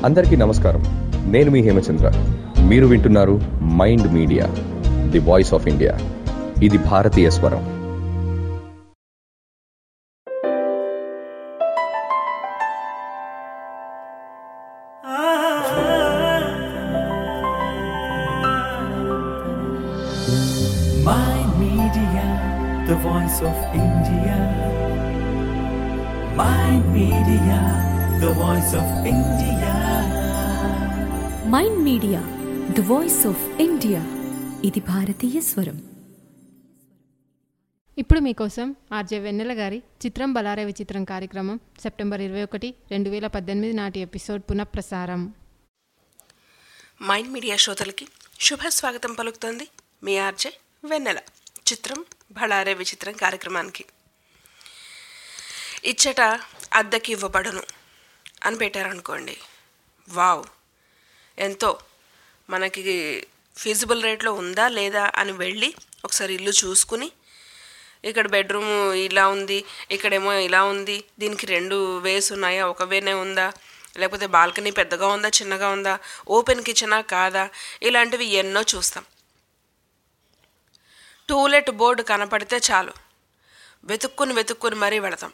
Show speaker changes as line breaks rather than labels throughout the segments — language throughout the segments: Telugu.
అందరికీ నమస్కారం నేను మీ హేమచంద్ర మీరు వింటున్నారు mind media the voice of India ఇది భారతీయ స్వరం
My Media, the voice of India. My Media, the voice of India.
Mind media the voice of India ఇది భారతీయ స్వరం
ఇప్పుడు మీకోసం ఆర్జే వెన్నెల గారి చిత్రం బలారే విచిత్రం కార్యక్రమం సెప్టెంబర్ ఇరవై ఒకటి రెండు వేల పద్దెనిమిది నాటి ఎపిసోడ్ పునఃప్రసారం
మైండ్ మీడియా శ్రోతలకి శుభ స్వాగతం పలుకుతోంది మీ ఆర్జే వెన్నెల చిత్రం భళారే విచిత్రం కార్యక్రమానికి ఇచ్చట అద్దెకి ఇవ్వబడును అని పెట్టారనుకోండి వావ్ ఎంతో మనకి ఫీజిబుల్ రేట్లో ఉందా లేదా అని వెళ్ళి ఒకసారి ఇల్లు చూసుకుని ఇక్కడ బెడ్రూమ్ ఇలా ఉంది ఇక్కడేమో ఇలా ఉంది దీనికి రెండు వేస్ ఉన్నాయా ఒక వేనే ఉందా లేకపోతే బాల్కనీ పెద్దగా ఉందా చిన్నగా ఉందా ఓపెన్ కిచెనా కాదా ఇలాంటివి ఎన్నో చూస్తాం టూలెట్ బోర్డు కనపడితే చాలు వెతుక్కుని వెతుక్కుని మరీ వెళతాం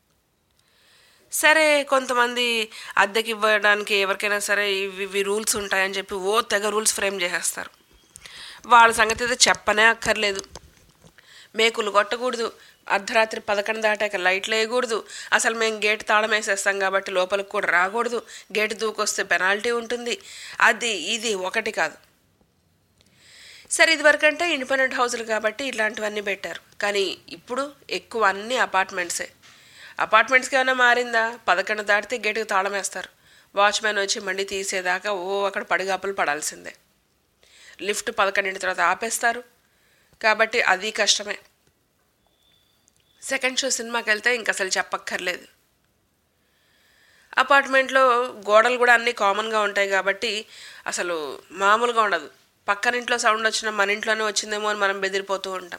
సరే కొంతమంది అద్దెకి ఇవ్వడానికి ఎవరికైనా సరే ఇవి ఇవి రూల్స్ ఉంటాయని చెప్పి ఓ తెగ రూల్స్ ఫ్రేమ్ చేసేస్తారు వాళ్ళ సంగతి అయితే చెప్పనే అక్కర్లేదు మేకులు కొట్టకూడదు అర్ధరాత్రి పదకొండు దాటాక లైట్లు వేయకూడదు అసలు మేము గేట్ తాళం వేసేస్తాం కాబట్టి లోపలికి కూడా రాకూడదు గేట్ దూకొస్తే పెనాల్టీ ఉంటుంది అది ఇది ఒకటి కాదు సరే ఇదివరకంటే ఇండిపెండెంట్ హౌసులు కాబట్టి ఇట్లాంటివన్నీ పెట్టారు కానీ ఇప్పుడు ఎక్కువ అన్ని అపార్ట్మెంట్సే అపార్ట్మెంట్స్కి ఏమైనా మారిందా పదకొండు దాటితే గేటుకి తాళం వేస్తారు వాచ్మెన్ వచ్చి మళ్ళీ తీసేదాకా ఓ అక్కడ పడిగాపులు పడాల్సిందే లిఫ్ట్ పదకొండింటి తర్వాత ఆపేస్తారు కాబట్టి అది కష్టమే సెకండ్ షో సినిమాకి వెళ్తే ఇంక అసలు చెప్పక్కర్లేదు అపార్ట్మెంట్లో గోడలు కూడా అన్నీ కామన్గా ఉంటాయి కాబట్టి అసలు మామూలుగా ఉండదు పక్కనింట్లో సౌండ్ వచ్చినా మన ఇంట్లోనే వచ్చిందేమో అని మనం బెదిరిపోతూ ఉంటాం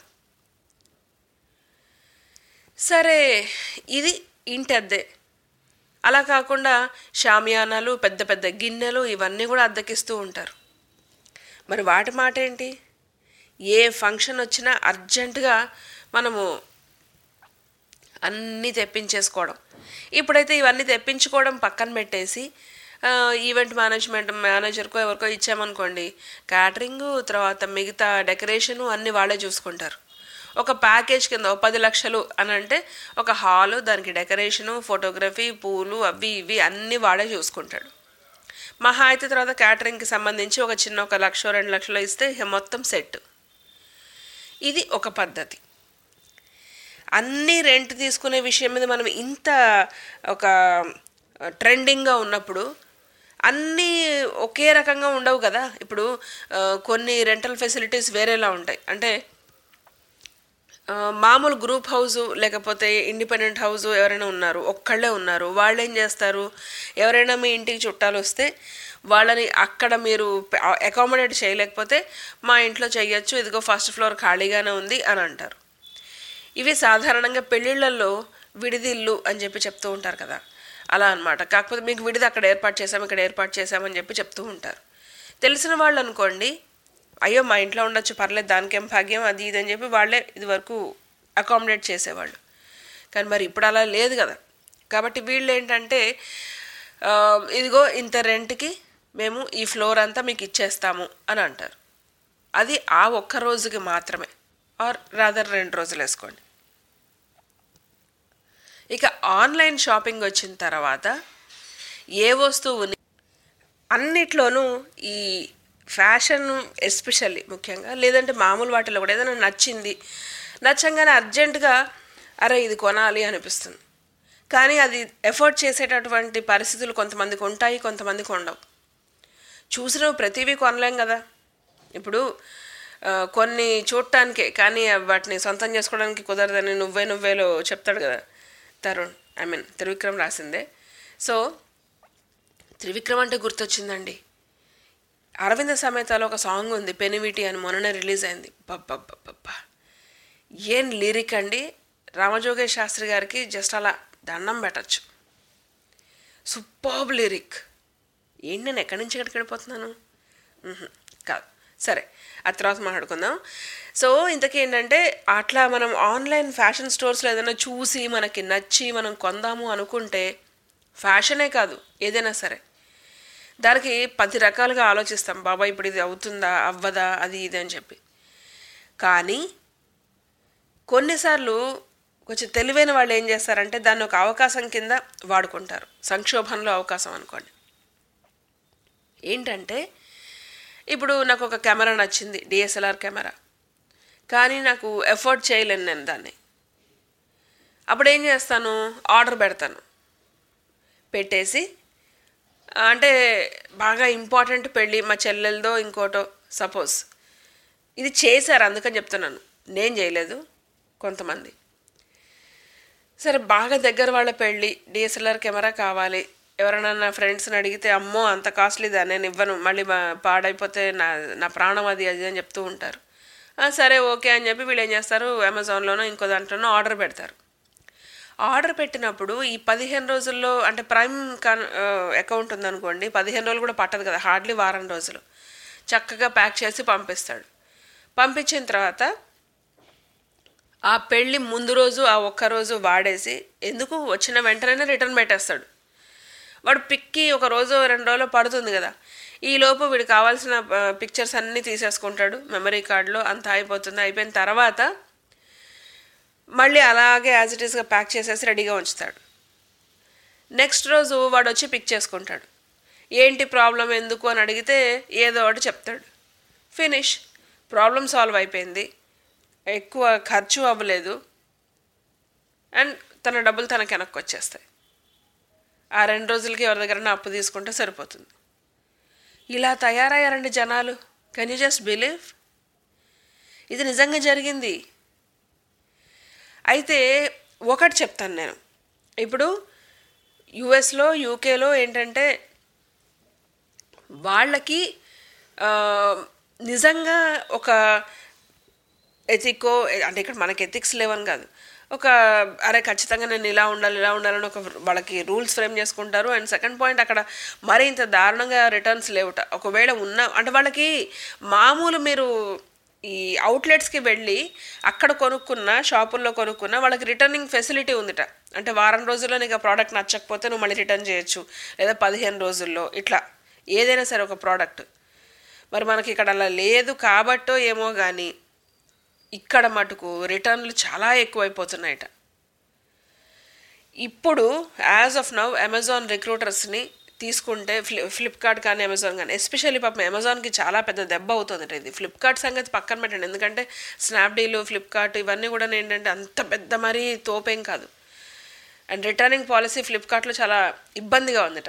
సరే ఇది ఇంటి అద్దె అలా కాకుండా షామియానాలు పెద్ద పెద్ద గిన్నెలు ఇవన్నీ కూడా అద్దెకిస్తూ ఉంటారు మరి వాటి మాట ఏంటి ఏ ఫంక్షన్ వచ్చినా అర్జెంటుగా మనము అన్నీ తెప్పించేసుకోవడం ఇప్పుడైతే ఇవన్నీ తెప్పించుకోవడం పక్కన పెట్టేసి ఆ, ఈవెంట్ మేనేజ్మెంట్ మేనేజర్కో ఎవరికో ఇచ్చామనుకోండి క్యాటరింగ్ తర్వాత మిగతా డెకరేషను అన్నీ వాళ్ళే చూసుకుంటారు ఒక ప్యాకేజ్ కింద ఒక పది లక్షలు అని అంటే ఒక హాలు దానికి డెకరేషను ఫోటోగ్రఫీ పూలు అవి ఇవి అన్నీ వాడే చూసుకుంటాడు మహా అయితే తర్వాత క్యాటరింగ్కి సంబంధించి ఒక చిన్న ఒక లక్ష రెండు లక్షలు ఇస్తే ఇక మొత్తం సెట్ ఇది ఒక పద్ధతి అన్నీ రెంట్ తీసుకునే విషయం మీద మనం ఇంత ఒక ట్రెండింగ్గా ఉన్నప్పుడు అన్నీ ఒకే రకంగా ఉండవు కదా ఇప్పుడు ఆ, కొన్ని రెంటల్ ఫెసిలిటీస్ వేరేలా ఉంటాయి అంటే ఆ, మామూలు గ్రూప్ హౌస్ లేకపోతే ఇండిపెండెంట్ హౌస్ ఎవరైనా ఉన్నారు ఒక్కళ్ళే ఉన్నారు వాళ్ళు ఏం చేస్తారు ఎవరైనా మీ ఇంటికి చుట్టాలు వస్తే వాళ్ళని అక్కడ మీరు అకామిడేట్ చేయలేకపోతే మా ఇంట్లో చేయొచ్చు ఇదిగో ఫస్ట్ ఫ్లోర్ ఖాళీగానే ఉంది అని అంటారు ఇవి సాధారణంగా పెళ్ళిళ్ళల్లో విడిది ఇల్లు అని చెప్పి చెప్తూ ఉంటారు కదా అలా అన్నమాట కాకపోతే మీకు విడిది అక్కడ ఏర్పాటు చేసాం ఇక్కడ ఏర్పాటు చేసామని చెప్పి చెప్తూ ఉంటారు తెలిసిన వాళ్ళు అనుకోండి అయ్యో మా ఇంట్లో ఉండొచ్చు పర్లేదు దానికేం భాగ్యం అది ఇది అని చెప్పి వాళ్ళే ఇది వరకు అకామిడేట్ చేసేవాళ్ళు కానీ మరి ఇప్పుడు అలా లేదు కదా కాబట్టి వీళ్ళు ఏంటంటే ఆ, ఇదిగో ఇంత రెంట్కి మేము ఈ ఫ్లోర్ అంతా మీకు ఇచ్చేస్తాము అని అంటారు అది ఆ ఒక్క రోజుకి మాత్రమే ఆర్ రాదర్ రెండు రోజులు వేసుకోండి ఇక ఆన్లైన్ షాపింగ్ వచ్చిన తర్వాత ఏ వస్తువుని అన్నిట్లోనూ ఈ ఫ్యాషన్ ఎస్పెషల్లీ ముఖ్యంగా లేదంటే మామూలు వాటిలో కూడా ఏదైనా నచ్చింది నచ్చంగానే అర్జెంటుగా అరే ఇది కొనాలి అనిపిస్తుంది కానీ అది ఎఫర్ట్ చేసేటటువంటి పరిస్థితులు కొంతమందికి ఉంటాయి కొంతమందికి ఉండవు చూసినవి ప్రతివీ కొనలేం కదా ఇప్పుడు ఆ, కొన్ని చూడటానికే కానీ వాటిని సొంతం చేసుకోవడానికి కుదరదని నువ్వే నువ్వేలో చెప్తాడు కదా తరుణ్ ఐ మీన్ త్రివిక్రమ్ రాసిందే సో త్రివిక్రమ్ అంటే గుర్తొచ్చిందండి అరవింద సమేతలో ఒక సాంగ్ ఉంది పెనివిటి అని మొన్ననే రిలీజ్ అయింది బబ్బబ్బబ్బబ్బా ఏం లిరిక్ అండి రామజోగేష్ శాస్త్రి గారికి జస్ట్ అలా దండం పెట్టచ్చు సూపర్బ్ లిరిక్ ఏంటి నేను ఎక్కడి నుంచి ఎక్కడికి వెళ్ళిపోతున్నాను మ్హూ. కాదు సరే ఆ తర్వాత మాట్లాడుకుందాం సో ఇంతకీ ఏంటంటే అట్లా మనం ఆన్లైన్ ఫ్యాషన్ స్టోర్స్లో ఏదైనా చూసి మనకి నచ్చి మనం కొందాము అనుకుంటే ఫ్యాషనే కాదు ఏదైనా సరే దానికి పది రకాలుగా ఆలోచిస్తాం బాబా ఇప్పుడు ఇది అవుతుందా అవ్వదా అది ఇది అని చెప్పి కానీ కొన్నిసార్లు కొంచెం తెలివైన వాళ్ళు ఏం చేస్తారంటే దాన్ని ఒక అవకాశం కింద వాడుకుంటారు సంక్షోభంలో అవకాశం అనుకోండి ఏంటంటే ఇప్పుడు నాకు ఒక కెమెరా నచ్చింది డిఎస్ఎల్ఆర్ కెమెరా కానీ నాకు ఎఫోర్డ్ చేయలేను నేను దాన్ని అప్పుడు ఏం చేస్తాను ఆర్డర్ పెడతాను పెట్టేసి అంటే బాగా ఇంపార్టెంట్ పెళ్ళి మా చెల్లెలదో ఇంకోటో సపోజ్ ఇది చేశారు అందుకని చెప్తున్నాను నేను చేయలేదు కొంతమంది సరే బాగా దగ్గర వాళ్ళ పెళ్ళి డిఎస్ఎల్ఆర్ కెమెరా కావాలి ఎవరైనా నా ఫ్రెండ్స్ని అడిగితే అమ్మో అంత కాస్ట్లీదా నేను ఇవ్వను మళ్ళీ మా- పాడైపోతే నా నా ప్రాణం అది అది అని చెప్తూ ఉంటారు "ఆ, సరే ఓకే అని చెప్పి వీళ్ళు ఏం చేస్తారు అమెజాన్లోనో ఇంకో దాంట్లోనో ఆర్డర్ పెడతారు ఆర్డర్ పెట్టినప్పుడు ఈ పదిహేను రోజుల్లో అంటే ప్రైమ్ కాన్ అకౌంట్ ఉందనుకోండి పదిహేను రోజులు కూడా పట్టదు కదా హార్డ్లీ వారం రోజులు చక్కగా ప్యాక్ చేసి పంపిస్తాడు పంపించిన తర్వాత ఆ పెళ్ళి ముందు రోజు ఆ ఒక్క రోజు వాడేసి ఎందుకు వచ్చిన వెంటనే రిటర్న్ పెట్టేస్తాడు వాడు పిక్కి ఒక రోజు రెండు రోజులు పడుతుంది కదా ఈ లోపు వీడికి కావాల్సిన పిక్చర్స్ అన్నీ తీసేసుకుంటాడు మెమరీ కార్డులో అంత అయిపోతుంది అయిపోయిన తర్వాత మళ్ళీ అలాగే యాజ్ ఇట్ ఈస్గా ప్యాక్ చేసేసి రెడీగా ఉంచుతాడు నెక్స్ట్ రోజు వాడు వచ్చి పిక్ చేసుకుంటాడు ఏంటి ప్రాబ్లం ఎందుకు అని అడిగితే ఏదో ఒకటి చెప్తాడు ఫినిష్ ప్రాబ్లం సాల్వ్ అయిపోయింది ఎక్కువ ఖర్చు అవ్వలేదు అండ్ తన డబ్బులు తనకి వెనక్కి వచ్చేస్తాయి ఆ రెండు రోజులకి ఎవరి దగ్గర అప్పు తీసుకుంటే సరిపోతుంది ఇలా తయారయ్యారండి జనాలు కెన్ యూ జస్ట్ బిలీవ్ ఇది నిజంగా జరిగింది అయితే ఒకటి చెప్తాను నేను ఇప్పుడు యుఎస్లో యూకేలో ఏంటంటే వాళ్ళకి ఆ, నిజంగా ఒక ఎథికో అంటే ఇక్కడ మనకి ఎథిక్స్ లేవని కాదు ఒక అరే ఖచ్చితంగా నేను ఇలా ఉండాలి ఇలా ఉండాలని ఒక వాళ్ళకి రూల్స్ ఫ్రేమ్ చేసుకుంటారు అండ్ సెకండ్ పాయింట్ అక్కడ మరీ ఇంత దారుణంగా రిటర్న్స్ లేవుట ఒకవేళ ఉన్న అంటే వాళ్ళకి మామూలు మీరు ఈ అవుట్లెట్స్కి వెళ్ళి అక్కడ కొనుక్కున్న షాపుల్లో కొనుక్కున్న వాళ్ళకి రిటర్నింగ్ ఫెసిలిటీ ఉందిట అంటే వారం రోజుల్లో నీకు ఆ ప్రోడక్ట్ నచ్చకపోతే నువ్వు మళ్ళీ రిటర్న్ చేయొచ్చు లేదా పదిహేను రోజుల్లో ఇట్లా ఏదైనా సరే ఒక ప్రోడక్ట్ మరి మనకి ఇక్కడ అలా లేదు కాబట్టో ఏమో కానీ ఇక్కడ మటుకు రిటర్న్లు చాలా ఎక్కువైపోతున్నాయట ఇప్పుడు యాజ్ ఆఫ్ నవ్ అమెజాన్ రిక్రూటర్స్ని తీసుకుంటే ఫ్లి ఫ్లిప్కార్ట్ కానీ అమెజాన్ కానీ ఎస్పెషల్లీ పాపం అమెజాన్కి చాలా పెద్ద దెబ్బ అవుతుందట ఇది ఫ్లిప్కార్ట్ సంగతి పక్కన పెట్టండి ఎందుకంటే స్నాప్డీలు ఫ్లిప్కార్ట్ ఇవన్నీ కూడా ఏంటంటే అంత పెద్ద మరీ తోపేం కాదు అండ్ రిటర్నింగ్ పాలసీ ఫ్లిప్కార్ట్లో చాలా ఇబ్బందిగా ఉందట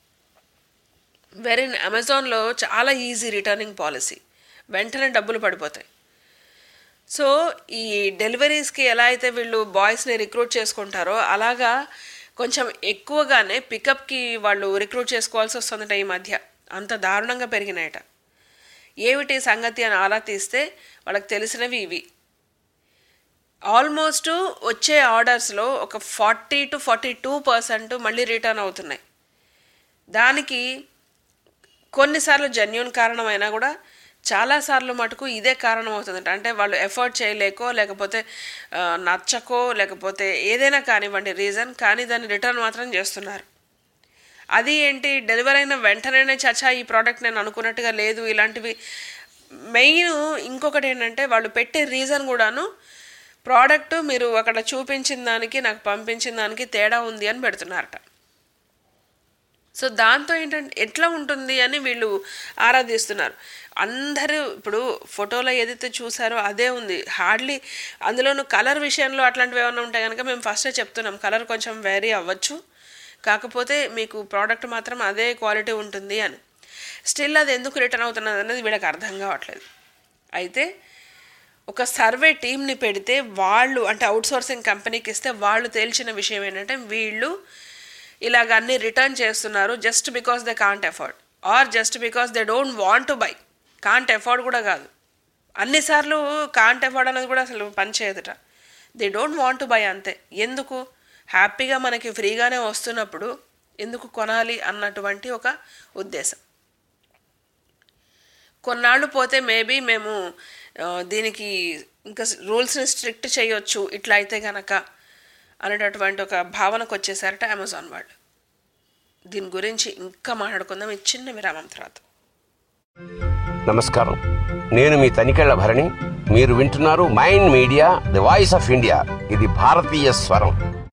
వెరీ అమెజాన్లో చాలా ఈజీ రిటర్నింగ్ పాలసీ వెంటనే డబ్బులు పడిపోతాయి సో ఈ డెలివరీస్కి ఎలా అయితే వీళ్ళు బాయ్స్ని రిక్రూట్ చేసుకుంటారో అలాగా కొంచెం ఎక్కువగానే పికప్కి వాళ్ళు రిక్రూట్ చేసుకోవాల్సి వస్తుందట ఈ మధ్య అంత దారుణంగా పెరిగినాయట ఏమిటి సంగతి అని ఆరా తీస్తే వాళ్ళకి తెలిసినవి ఇవి ఆల్మోస్ట్ వచ్చే ఆర్డర్స్లో ఒక forty two forty two percent మళ్ళీ రిటర్న్ అవుతున్నాయి దానికి కొన్నిసార్లు జెన్యున్ కారణమైనా కూడా చాలాసార్లు మటుకు ఇదే కారణం అవుతుందంట అంటే వాళ్ళు ఎఫర్ట్ చేయలేకో లేకపోతే ఆ, నచ్చకో లేకపోతే ఏదైనా కానివ్వండి రీజన్ కానీ దాన్ని రిటర్న్ మాత్రం చేస్తున్నారు అది ఏంటి డెలివరీ అయిన వెంటనే చచ్చా ఈ ప్రోడక్ట్ నేను అనుకున్నట్టుగా లేదు ఇలాంటివి మెయిన్ ఇంకొకటి ఏంటంటే వాళ్ళు పెట్టే రీజన్ కూడాను ప్రోడక్ట్ మీరు అక్కడ చూపించిన దానికి నాకు పంపించిన దానికి తేడా ఉంది అని పెడుతున్నారట సో దాంతో ఏంటంటే ఎట్లా ఉంటుంది అని వీళ్ళు ఆరాధిస్తున్నారు అందరూ ఇప్పుడు ఫోటోలో ఏదైతే చూసారో అదే ఉంది హార్డ్లీ అందులోనూ కలర్ విషయంలో అట్లాంటివి ఏమైనా ఉంటాయి కనుక మేము ఫస్టే చెప్తున్నాం కలర్ కొంచెం వేరీ అవ్వచ్చు కాకపోతే మీకు ప్రోడక్ట్ మాత్రం అదే క్వాలిటీ ఉంటుంది అని స్టిల్ అది ఎందుకు రిటర్న్ అవుతున్నది అనేది వీళ్ళకి అర్థం కావట్లేదు అయితే ఒక సర్వే టీంని పెడితే వాళ్ళు అంటే అవుట్సోర్సింగ్ కంపెనీకి ఇస్తే వాళ్ళు తేల్చిన విషయం ఏంటంటే వీళ్ళు ఇలాగ అన్ని రిటర్న్ చేస్తున్నారు just because they can't afford or just because they don't want to buy can't afford కూడా కాదు అన్నిసార్లు కాంట్ ఎఫర్డ్ అనేది కూడా అసలు పనిచేయదుట they don't want to buy అంతే ఎందుకు హ్యాపీగా మనకి ఫ్రీగానే వస్తున్నప్పుడు ఎందుకు కొనాలి అన్నటువంటి ఒక ఉద్దేశం కొన్నాళ్ళు పోతే మేబీ మేము ఆ, దీనికి ఇంకా రూల్స్ని స్ట్రిక్ట్ చేయొచ్చు ఇట్లా అయితే గనక అనేటటువంటి ఒక భావనకు వచ్చేసారట అమెజాన్ వాళ్ళు దీని గురించి ఇంకా మాట్లాడుకుందాం ఈ చిన్న విరామం తర్వాత
నమస్కారం నేను మీ తనికెళ్ల భరణి మీరు వింటున్నారు mind media the voice of India ఇది భారతీయ స్వరం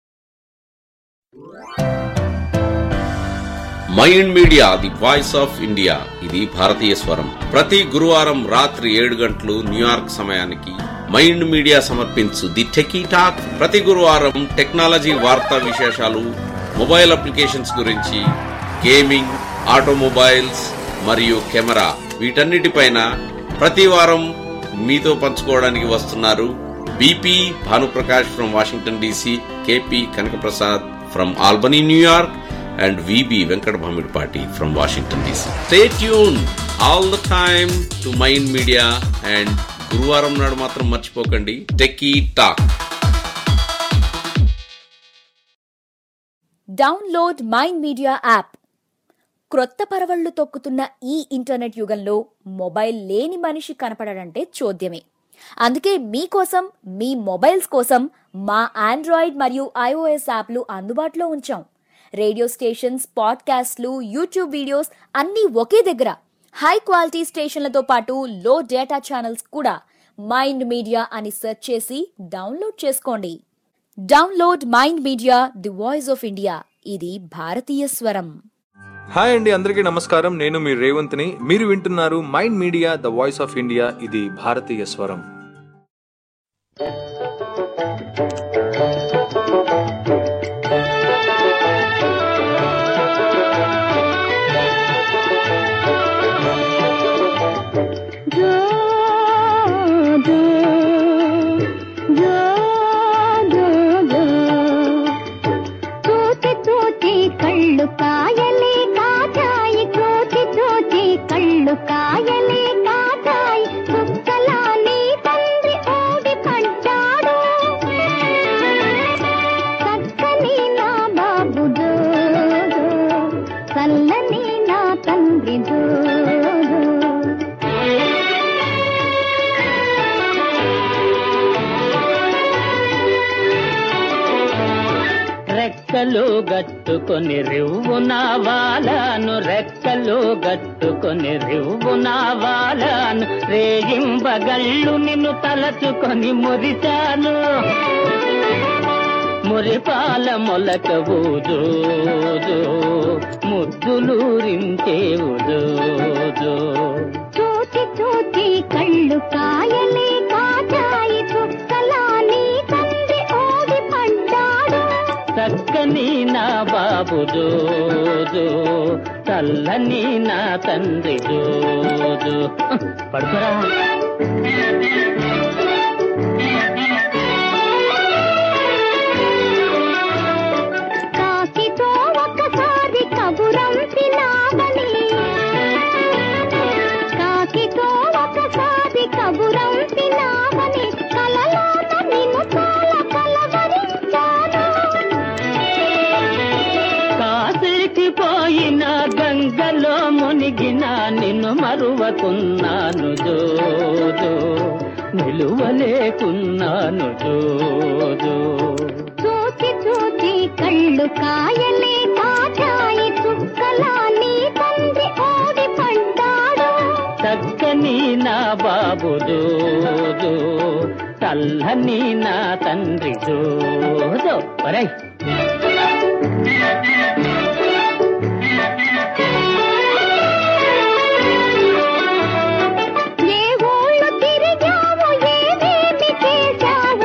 mind media the voice of India ఇది భారతీయ స్వరం ప్రతి గురువారం రాత్రి ఏడు గంటలు న్యూయార్క్ సమయానికి మైండ్ మీడియా సమర్పించు ది టెకీ టాక్ ప్రతి గురువారం టెక్నాలజీ వార్తా విశేషాలు మొబైల్ అప్లికేషన్స్ గురించి గేమింగ్ ఆటోమొబైల్స్ మరియు కెమెరా వీటన్నిటిపైన ప్రతి వారం మీతో పంచుకోవడానికి వస్తున్నారు BP Bhanuprakash from Washington DC KP Kanakaprasad from Albany New York and VB Venkat Bhamidpati from Washington DC. Stay tuned all the time to Mind Media and గురువారం నాడు మాత్రం మర్చిపోకండి techie talk
download mind media app క్రొత్త పరవళ్లు తొక్కుతున్న ఈ ఇంటర్నెట్ యుగంలో మొబైల్ లేని మనిషి కనపడడంటే చోద్యమే అందుకే మీకోసం మీ మొబైల్స్ కోసం మా ఆండ్రాయిడ్ మరియు ఐఓఎస్ యాప్లు అందుబాటులో ఉంచాం రేడియో స్టేషన్స్ పాడ్కాస్ట్లు యూట్యూబ్ వీడియోస్ అన్నీ ఒకే దగ్గర హై క్వాలిటీ స్టేషన్లతో పాటు లో డేటా ఛానల్స్ కూడా మైండ్ మీడియా అని సెర్చ్ చేసి డౌన్లోడ్ చేసుకోండి download mind media the voice of India ఇది భారతీయ స్వరం
హాయ్ అండి అందరికీ నమస్కారం నేను మీ రేవంత్ని మీరు వింటున్నారు mind media the voice of India ఇది భారతీయ స్వరం
తోచి తోచి కళ్ళు కాయలే కాచాయి తోచి తోచి కళ్ళు కాయలే కాచాయి కుక్కలా నీ తండ్రి ఓడి పడ్డాడు చక్కని నా బాబు జోజో చల్లని నా తండ్రి జోజో
రెక్కలు గట్టుకొని రివ్వున వాలాను రెక్కలు గట్టుకొని రివ్వున వాలాను రేగింబగళ్ళు నిన్ను తలచుకొని మురిచాను మురిపాల మొలక ఊజోజో ముద్దులూరించే ఊజోజో
చూచి చూచి కళ్ళు కాయలే కాచాయి చుక్కలా నీ తండ్రి ఓడి పడ్డాడు
చక్కని నా బాబు జోజో చల్లని నా తండ్రి జోజో పడుకోరా
కాకితో ఒకసారి కబురంపినావని కాకితో ఒకసారి కబురంపినావని కలలోన నిన్ను చాలా కలవరించాను
కాశీకి పోయిన గంగలో మునిగిన నిన్ను మరువకున్నాను జోజో నిలువలేకున్నాను జోజో
చూచి చూచి కళ్ళు కాయలే కాచాయి చుక్కలా నీ తండ్రి ఓడి పడ్డాడు
చక్కని నా బాబు జోజో చల్లని నా తండ్రి జోజో ఒరేయ్
ఏ ఊళ్ళు తిరిగావు ఏమేమి చేశావు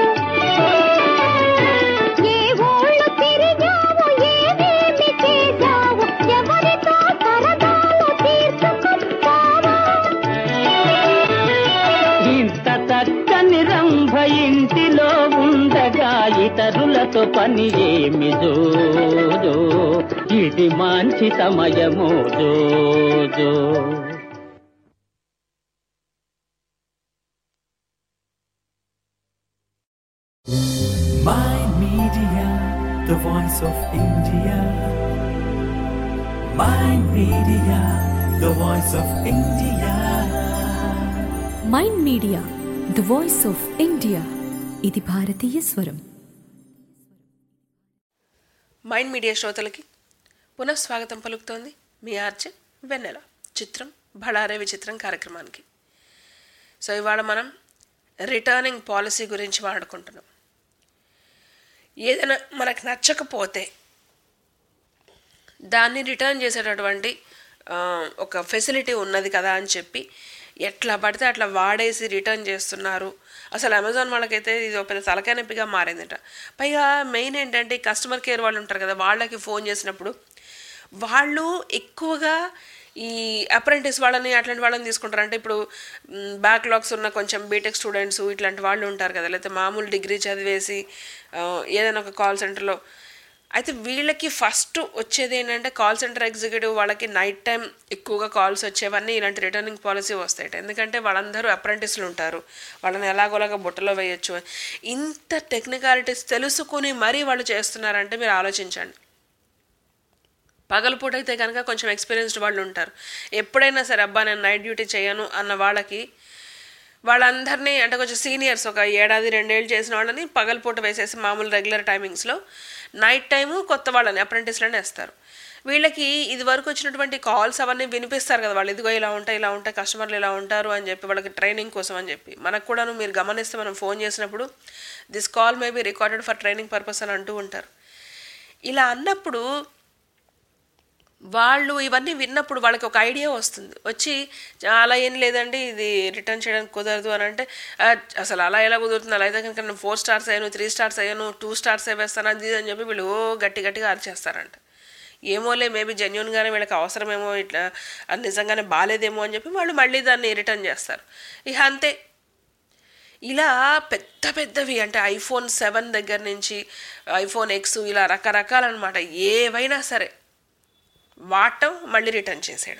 ఏ ఊళ్ళు తిరిగావు ఏమేమి చేశావు ఎవరితో సరదాలు తీర్చుకొచ్చావు
ఇంత చక్కని రంభ ఇంటిలో ఉండగా ఇతరులతో పని ఏమి జోజో ఇది మంచి సమయము జోజో
Mind Media, the voice of India. Mind Media, the voice of India.
Mind media the voice of India ఇది భారతీయ స్వరం
మైండ్ మీడియా శ్రోతలకి పునఃస్వాగతం పలుకుతోంది మీ ఆర్జే వెన్నెల చిత్రం బళారే విచిత్రం కార్యక్రమానికి సో ఇవాళ మనం రిటర్నింగ్ పాలసీ గురించి మాట్లాడుకుంటున్నాం ఏదైనా మనకు నచ్చకపోతే దాన్ని రిటర్న్ చేసేటటువంటి ఆ, ఒక ఫెసిలిటీ ఉన్నది కదా అని చెప్పి ఎట్లా పడితే అట్లా వాడేసి రిటర్న్ చేస్తున్నారు అసలు అమెజాన్ వాళ్ళకైతే ఇది ఒక పెద్ద తలకాయ నొప్పిగా మారిందట పైగా మెయిన్ ఏంటంటే ఈ కస్టమర్ కేర్ వాళ్ళు ఉంటారు కదా వాళ్ళకి ఫోన్ చేసినప్పుడు వాళ్ళు ఎక్కువగా ఈ అప్రెంటిస్ వాళ్ళని అట్లాంటి వాళ్ళని తీసుకుంటారు అంటే ఇప్పుడు బ్యాక్లాగ్స్ ఉన్న కొంచెం బీటెక్ స్టూడెంట్స్ ఇట్లాంటి వాళ్ళు ఉంటారు కదా లేకపోతే మామూలు డిగ్రీ చదివేసి ఆ, ఏదైనా ఒక కాల్ సెంటర్లో అయితే వీళ్ళకి ఫస్ట్ వచ్చేది ఏంటంటే కాల్ సెంటర్ ఎగ్జిక్యూటివ్ వాళ్ళకి నైట్ టైం ఎక్కువగా కాల్స్ వచ్చేవన్నీ ఇలాంటి రిటర్నింగ్ పాలసీ వస్తాయి ఎందుకంటే వాళ్ళందరూ అప్రెంటిస్లు ఉంటారు వాళ్ళని ఎలాగోలాగా బుట్టలో వేయొచ్చు ఇంత టెక్నికాలిటీస్ తెలుసుకుని మరీ వాళ్ళు చేస్తున్నారంటే మీరు ఆలోచించండి పగలపూట అయితే కనుక కొంచెం ఎక్స్పీరియన్స్డ్ వాళ్ళు ఉంటారు ఎప్పుడైనా సరే అబ్బా నేను నైట్ డ్యూటీ చేయను అన్న వాళ్ళకి వాళ్ళందరినీ అంటే కొంచెం సీనియర్స్ ఒక ఏడాది రెండేళ్ళు చేసిన వాళ్ళని పగలపూట వేసేసి మామూలు రెగ్యులర్ టైమింగ్స్లో నైట్ టైము కొత్త వాళ్ళని అప్రెంటిస్లోనే వేస్తారు వీళ్ళకి ఇది వరకు వచ్చినటువంటి కాల్స్ అవన్నీ వినిపిస్తారు కదా వాళ్ళు ఇదిగో ఇలా ఉంటాయి ఇలా ఉంటాయి కస్టమర్లు ఇలా ఉంటారు అని చెప్పి వాళ్ళకి ట్రైనింగ్ కోసం అని చెప్పి మనకు కూడాను మీరు గమనిస్తే మనం ఫోన్ చేసినప్పుడు this call may be recorded for training purpose అని అంటూ ఉంటారు ఇలా అన్నప్పుడు వాళ్ళు ఇవన్నీ విన్నప్పుడు వాళ్ళకి ఒక ఐడియా వస్తుంది వచ్చి అలా ఏం లేదండి ఇది రిటర్న్ చేయడానికి కుదరదు అని అంటే "ఆ, అసలు అలా ఎలా కుదురుతుంది అలా అయితే కనుక నేను ఫోర్ స్టార్స్ అయ్యాను త్రీ స్టార్స్ అయ్యాను టూ స్టార్స్ వేస్తాను అది ఇది అని చెప్పి వీళ్ళు ఓ గట్టి గట్టిగా అరిచేస్తారంట ఏమోలే మేబీ జెన్యున్గానే వీళ్ళకి అవసరమేమో ఇట్లా అది నిజంగానే బాగాలేదేమో అని చెప్పి వాళ్ళు మళ్ళీ దాన్ని రిటర్న్ చేస్తారు ఇక అంతే ఇలా పెద్ద పెద్దవి అంటే ఐఫోన్ సెవెన్ దగ్గర నుంచి ఐఫోన్ ఎక్స్ ఇలా రకరకాలన్నమాట ఏవైనా సరే వాడటం మళ్ళీ రిటర్న్ చేసేయడం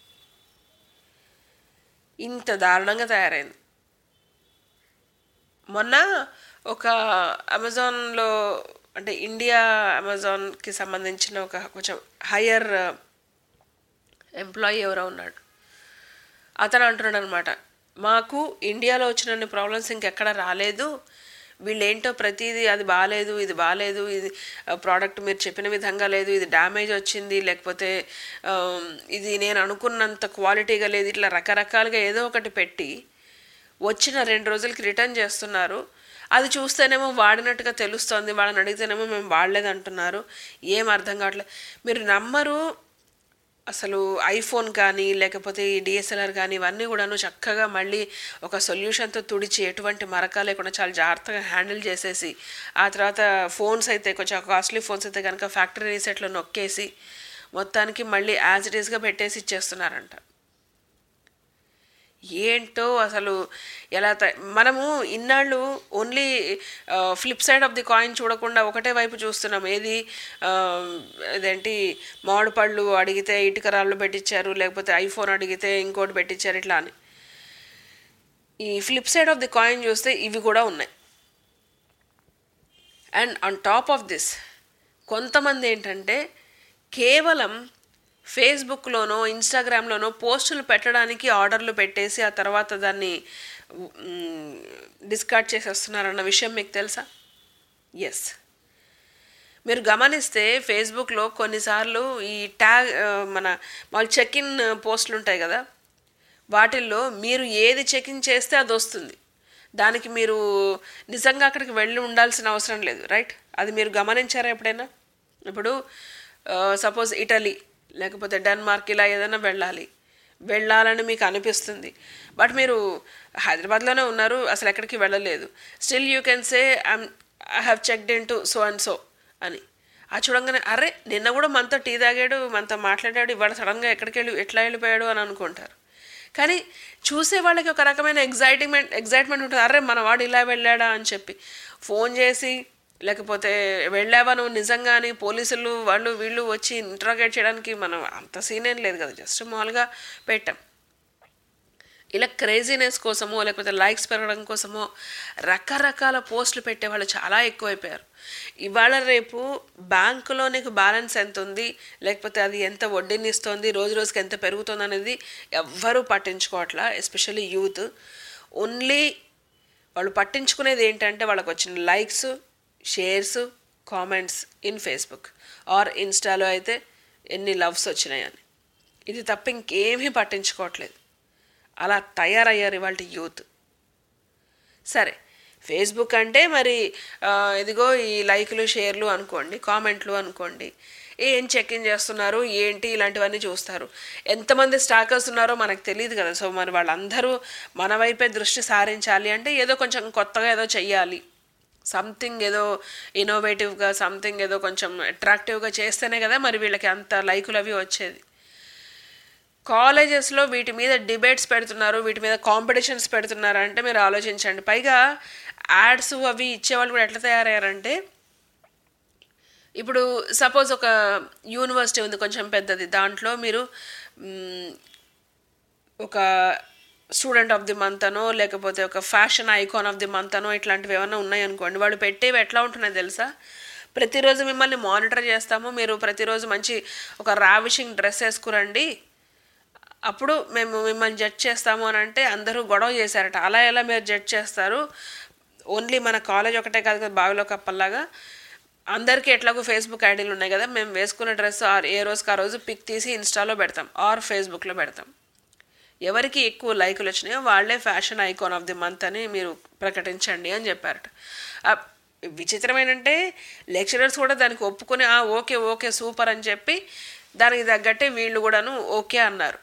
ఇంత దారుణంగా తయారైంది మొన్న ఒక అమెజాన్లో అంటే ఇండియా అమెజాన్కి సంబంధించిన ఒక కొంచెం హయ్యర్ ఎంప్లాయీ ఎవరో ఉన్నాడు అతను అంటున్నాడు అనమాట మాకు ఇండియాలో వచ్చినన్ని ప్రాబ్లమ్స్ ఇంకెక్కడ రాలేదు వీళ్ళేంటో ప్రతిదీ అది బాగాలేదు ఇది బాగాలేదు ఇది ప్రోడక్ట్ మీరు చెప్పిన విధంగా లేదు ఇది డ్యామేజ్ వచ్చింది లేకపోతే ఆమ్, ఇది నేను అనుకున్నంత క్వాలిటీగా లేదు ఇట్లా రకరకాలుగా ఏదో ఒకటి పెట్టి వచ్చిన రెండు రోజులకి రిటర్న్ చేస్తున్నారు అది చూస్తేనేమో వాడినట్టుగా తెలుస్తోంది వాళ్ళని అడిగితేనేమో మేము వాడలేదు అంటున్నారు ఏం అర్థం కావట్లేదు మీరు నమ్మరు అసలు ఐఫోన్ కానీ లేకపోతే ఈ డిఎస్ఎల్ఆర్ కానీ ఇవన్నీ కూడాను చక్కగా మళ్ళీ ఒక సొల్యూషన్తో తుడిచి ఎటువంటి మరక లేకుండా చాలా జాగ్రత్తగా హ్యాండిల్ చేసేసి ఆ తర్వాత ఫోన్స్ అయితే కొంచెం కాస్ట్లీ ఫోన్స్ అయితే కనుక ఫ్యాక్టరీ రీసెట్లో నొక్కేసి మొత్తానికి మళ్ళీ యాజ్ ఇట్ ఈస్గా పెట్టేసి ఇచ్చేస్తున్నారంట ఏంటో అసలు ఎలా త- మనము ఇన్నాళ్ళు only flip side of the coin చూడకుండా ఒకటే వైపు చూస్తున్నాం ఏది ఆ, ఇదేంటి మామిడి పళ్ళు అడిగితే ఇటుక రాళ్ళు పెట్టించారు లేకపోతే ఐఫోన్ అడిగితే ఇంకోటి పెట్టించారు ఇట్లా అని ఈ flip side of the coin చూస్తే ఇవి కూడా ఉన్నాయి and on top of this కొంతమంది ఏంటంటే కేవలం ఫేస్బుక్లోనో ఇన్స్టాగ్రామ్లోనో పోస్టులు పెట్టడానికి ఆర్డర్లు పెట్టేసి ఆ తర్వాత దాన్ని డిస్కార్డ్ చేసేస్తున్నారన్న విషయం మీకు తెలుసా ఎస్ మీరు గమనిస్తే ఫేస్బుక్లో కొన్నిసార్లు ఈ ట్యాగ్ ఆ, మన వాళ్ళు చెక్ ఇన్ పోస్టులు ఉంటాయి కదా వాటిల్లో మీరు ఏది చెక్ ఇన్ చేస్తే అది వస్తుంది దానికి మీరు నిజంగా అక్కడికి వెళ్ళి ఉండాల్సిన అవసరం లేదు రైట్ అది మీరు గమనించారా ఎప్పుడైనా ఇప్పుడు సపోజ్ ఇటలీ లేకపోతే డెన్మార్క్ ఇలా ఏదైనా వెళ్ళాలి వెళ్ళాలని మీకు అనిపిస్తుంది బట్ మీరు హైదరాబాద్లోనే ఉన్నారు అసలు ఎక్కడికి వెళ్ళలేదు still you can say I'm I have checked in to so and so అని ఆ చూడంగానే అరే నిన్న కూడా మనతో టీ తాగాడు మనతో మాట్లాడాడు ఇవాళ సడన్గా ఎక్కడికి వెళ్ళి ఎట్లా వెళ్ళిపోయాడు అని అనుకుంటారు కానీ చూసే వాళ్ళకి ఒక రకమైన ఎగ్జైటింగ్మెంట్ ఎగ్జైట్మెంట్ ఉంటుంది అరే మన వాడు ఇలా వెళ్ళాడా అని చెప్పి ఫోన్ చేసి లేకపోతే వెళ్ళావా నువ్వు నిజంగాని పోలీసులు వాళ్ళు వీళ్ళు వచ్చి ఇంట్రాగేట్ చేయడానికి మనం అంత సీన్ ఏం లేదు కదా జస్ట్ మామూలుగా పెట్టాం ఇలా క్రేజీనెస్ కోసమో లేకపోతే లైక్స్ పెరగడం కోసమో రకరకాల పోస్టులు పెట్టే వాళ్ళు చాలా ఎక్కువైపోయారు ఇవాళ రేపు బ్యాంకులో నీకు బ్యాలెన్స్ ఎంత ఉంది లేకపోతే అది ఎంత వడ్డీని ఇస్తుంది రోజు రోజుకి ఎంత పెరుగుతుంది అనేది ఎవ్వరూ పట్టించుకోవట్లా ఎస్పెషల్లీ యూత్ ఓన్లీ వాళ్ళు పట్టించుకునేది ఏంటంటే వాళ్ళకి వచ్చిన likes shares comments in Facebook or ఇన్స్టాలో అయితే ఎన్ని లవ్స్ వచ్చినాయని ఇది తప్ప ఇంకేమీ పట్టించుకోవట్లేదు అలా తయారయ్యారు ఇవాళ యూత్ సరే ఫేస్బుక్ అంటే మరి ఆ, ఇదిగో ఈ లైక్లు షేర్లు అనుకోండి కామెంట్లు అనుకోండి ఏం చెక్ ఇన్ చేస్తున్నారు ఏంటి ఇలాంటివన్నీ చూస్తారు ఎంతమంది స్టాకర్స్ ఉన్నారో మనకు తెలియదు కదా సో మరి వాళ్ళందరూ మన వైపే దృష్టి సారించాలి అంటే ఏదో కొంచెం కొత్తగా ఏదో చెయ్యాలి సంథింగ్ ఏదో ఇన్నోవేటివ్గా సంథింగ్ ఏదో కొంచెం అట్రాక్టివ్గా చేస్తేనే కదా మరి వీళ్ళకి అంత లైకులు అవి వచ్చేది కాలేజెస్లో వీటి మీద డిబేట్స్ పెడుతున్నారు వీటి మీద కాంపిటీషన్స్ పెడుతున్నారు అంటే మీరు ఆలోచించండి పైగా యాడ్స్ అవి ఇచ్చేవాళ్ళు కూడా ఎట్లా తయారయ్యారంటే ఇప్పుడు సపోజ్ ఒక యూనివర్సిటీ ఉంది కొంచెం పెద్దది దాంట్లో మీరు మ్, ఒక స్టూడెంట్ ఆఫ్ ది మంత్ అనో లేకపోతే ఒక fashion icon of the month అనో ఇట్లాంటివి ఏమైనా ఉన్నాయనుకోండి వాళ్ళు పెట్టేవి ఎట్లా ఉంటున్నాయి తెలుసా ప్రతిరోజు మిమ్మల్ని మానిటర్ చేస్తాము మీరు ప్రతిరోజు మంచి ఒక రావిషింగ్ డ్రెస్ వేసుకురండి అప్పుడు మేము మిమ్మల్ని జడ్జ్ చేస్తాము అని అంటే అందరూ గొడవ చేశారట అలా ఎలా మీరు జడ్జ్ చేస్తారు ఓన్లీ మన కాలేజ్ ఒకటే కాదు కదా బావిలో కప్పల్లాగా అందరికీ ఎట్లాగో ఫేస్బుక్ ఐడీలు ఉన్నాయి కదా మేము వేసుకున్న డ్రెస్ ఆర్ ఏ రోజుకి ఆ రోజు పిక్ తీసి ఇన్స్టాలో పెడతాం ఆర్ ఫేస్బుక్లో పెడతాం ఎవరికి ఎక్కువ లైకులు వచ్చినాయో వాళ్ళే fashion icon of the month అని మీరు ప్రకటించండి అని చెప్పారట ఆ, విచిత్రం ఏంటంటే లెక్చరర్స్ కూడా దానికి ఒప్పుకొని "ఆ, ఓకే ఓకే సూపర్ అని చెప్పి దానికి తగ్గట్టే వీళ్ళు కూడాను ఓకే అన్నారు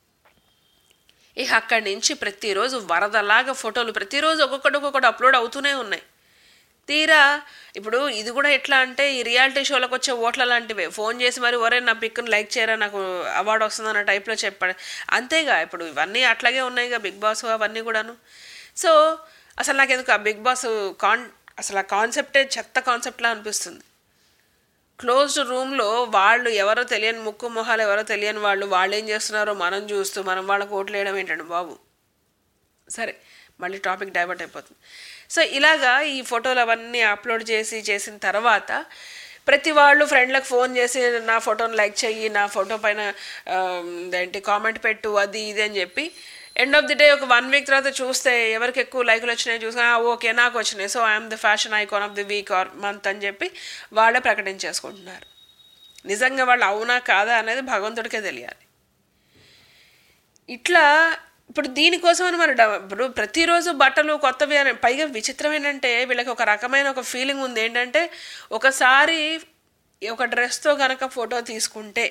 ఇక అక్కడి నుంచి ప్రతిరోజు వరదలాగా ఫోటోలు ప్రతిరోజు ఒక్కొక్కటి ఒక్కొక్కటి అప్లోడ్ అవుతూనే ఉన్నాయి తీరా ఇప్పుడు ఇది కూడా ఎట్లా అంటే ఈ రియాలిటీ షోలకు వచ్చే ఓట్ల లాంటివే ఫోన్ చేసి మరి ఒరే నా పిక్ను లైక్ చేయరా నాకు అవార్డు వస్తుందన్న టైప్లో చెప్పాడు అంతేగా ఇప్పుడు ఇవన్నీ అట్లాగే ఉన్నాయిగా బిగ్ బాస్ అవన్నీ కూడాను సో అసలు నాకు ఎందుకు ఆ బిగ్ బాస్ కాన్ అసలు ఆ కాన్సెప్టే చెత్త కాన్సెప్ట్లా అనిపిస్తుంది క్లోజ్డ్ రూమ్లో వాళ్ళు ఎవరో తెలియని ముక్కు మొహాలు ఎవరో తెలియని వాళ్ళు వాళ్ళు ఏం చేస్తున్నారో మనం చూస్తూ మనం వాళ్ళకి ఓట్లు వేయడం ఏంటండి బాబు సరే మళ్ళీ టాపిక్ డైవర్ట్ అయిపోతుంది సో ఇలాగా ఈ ఫోటోలు అవన్నీ అప్లోడ్ చేసి చేసిన తర్వాత ప్రతి వాళ్ళు ఫ్రెండ్లకు ఫోన్ చేసి నా ఫోటోని లైక్ చెయ్యి నా ఫోటో పైన ఆ, ఏంటి కామెంట్ పెట్టు అది ఇది అని చెప్పి ఎండ్ ఆఫ్ ది డే ఒక వన్ వీక్ తర్వాత చూస్తే ఎవరికి ఎక్కువ లైకులు వచ్చినాయి చూసి ఓకే నాకు వచ్చినాయి so I'm the fashion icon of the week or month అని చెప్పి వాళ్ళే ప్రకటించేసుకుంటున్నారు నిజంగా వాళ్ళు అవునా కాదా అనేది భగవంతుడికే తెలియాలి ఇట్లా ఇప్పుడు దీనికోసం అని మరి డ- ఇప్పుడు ప్రతిరోజు బట్టలు కొత్తవి అని పైగా విచిత్రం ఏంటంటే వీళ్ళకి ఒక రకమైన ఒక ఫీలింగ్ ఉంది ఏంటంటే ఒకసారి ఒక డ్రెస్తో కనుక ఫోటో తీసుకుంటే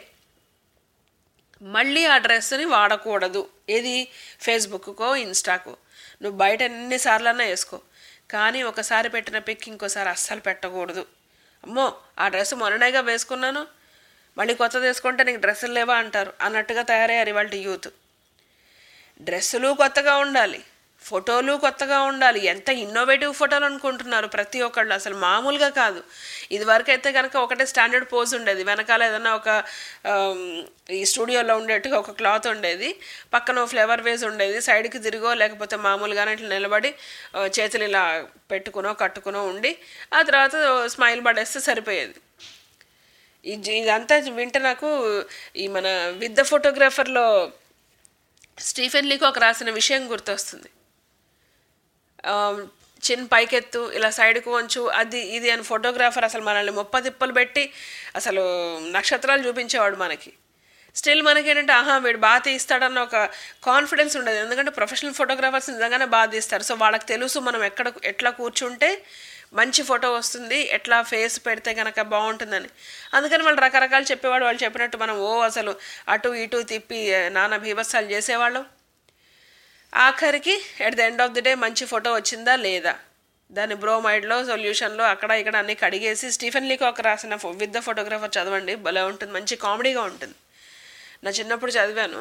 మళ్ళీ ఆ డ్రెస్ని వాడకూడదు ఏది ఫేస్బుక్కో ఇన్స్టాకో నువ్వు బయట ఎన్నిసార్లన్నా వేసుకో కానీ ఒకసారి పెట్టిన పిక్ ఇంకోసారి అస్సలు పెట్టకూడదు అమ్మో ఆ డ్రెస్ మొన్ననేగా వేసుకున్నాను మళ్ళీ కొత్తది వేసుకుంటే నీకు డ్రెస్సులు లేవా అంటారు అన్నట్టుగా తయారయ్యారు ఇవాళ యూత్ డ్రెస్సులు కొత్తగా ఉండాలి ఫోటోలు కొత్తగా ఉండాలి ఎంత ఇన్నోవేటివ్ ఫోటోలు అనుకుంటున్నారు ప్రతి ఒక్కళ్ళు అసలు మామూలుగా కాదు ఇదివరకు అయితే కనుక ఒకటే స్టాండర్డ్ పోజ్ ఉండేది వెనకాల ఏదన్నా ఒక ఆమ్, ఈ స్టూడియోలో ఉండేట్టుగా ఒక క్లాత్ ఉండేది పక్కన ఓ ఫ్లేవర్ వేస్ ఉండేది సైడ్కి తిరిగో లేకపోతే మామూలుగానే ఇట్లా నిలబడి ఆ, చేతులు ఇలా పెట్టుకునో కట్టుకునో ఉండి ఆ తర్వాత స్మైల్ పడేస్తే సరిపోయేది ఇది ఇదంతా వింటే నాకు ఈ మన విత్ ద ఫోటోగ్రాఫర్లో స్టీఫెన్ లీకోక్ రాసిన విషయం గుర్తొస్తుంది ఆ, చిన్ పైకెత్తు ఇలా సైడ్కు వంచు అది ఇది అని ఫోటోగ్రాఫర్ అసలు మనల్ని ముప్ప తిప్పలు పెట్టి అసలు నక్షత్రాలు చూపించేవాడు మనకి స్టిల్ మనకి ఏంటంటే ఆహా వీడు బాగా తీస్తాడన్న ఒక కాన్ఫిడెన్స్ ఉండదు ఎందుకంటే ప్రొఫెషనల్ ఫోటోగ్రాఫర్స్ నిజంగానే బాగా తీస్తారు సో వాళ్ళకి తెలుసు మనం ఎక్కడ ఎట్లా కూర్చుంటే మంచి ఫోటో వస్తుంది ఎట్లా ఫేస్ పెడితే కనుక బాగుంటుందని అందుకని వాళ్ళు రకరకాలు చెప్పేవాడు వాళ్ళు చెప్పినట్టు మనం ఓ అసలు అటు ఇటు తిప్పి నానా బీభత్సాలు చేసేవాళ్ళం ఆఖరికి at the end of the day మంచి ఫోటో వచ్చిందా లేదా దాని బ్రోమైడ్లో సొల్యూషన్లో అక్కడ ఇక్కడ అన్ని కడిగేసి స్టీఫెన్ లీకి ఒక రాసిన విత్ ద ఫోటోగ్రాఫర్ చదవండి భలే ఉంటుంది మంచి కామెడీగా ఉంటుంది నా చిన్నప్పుడు చదివాను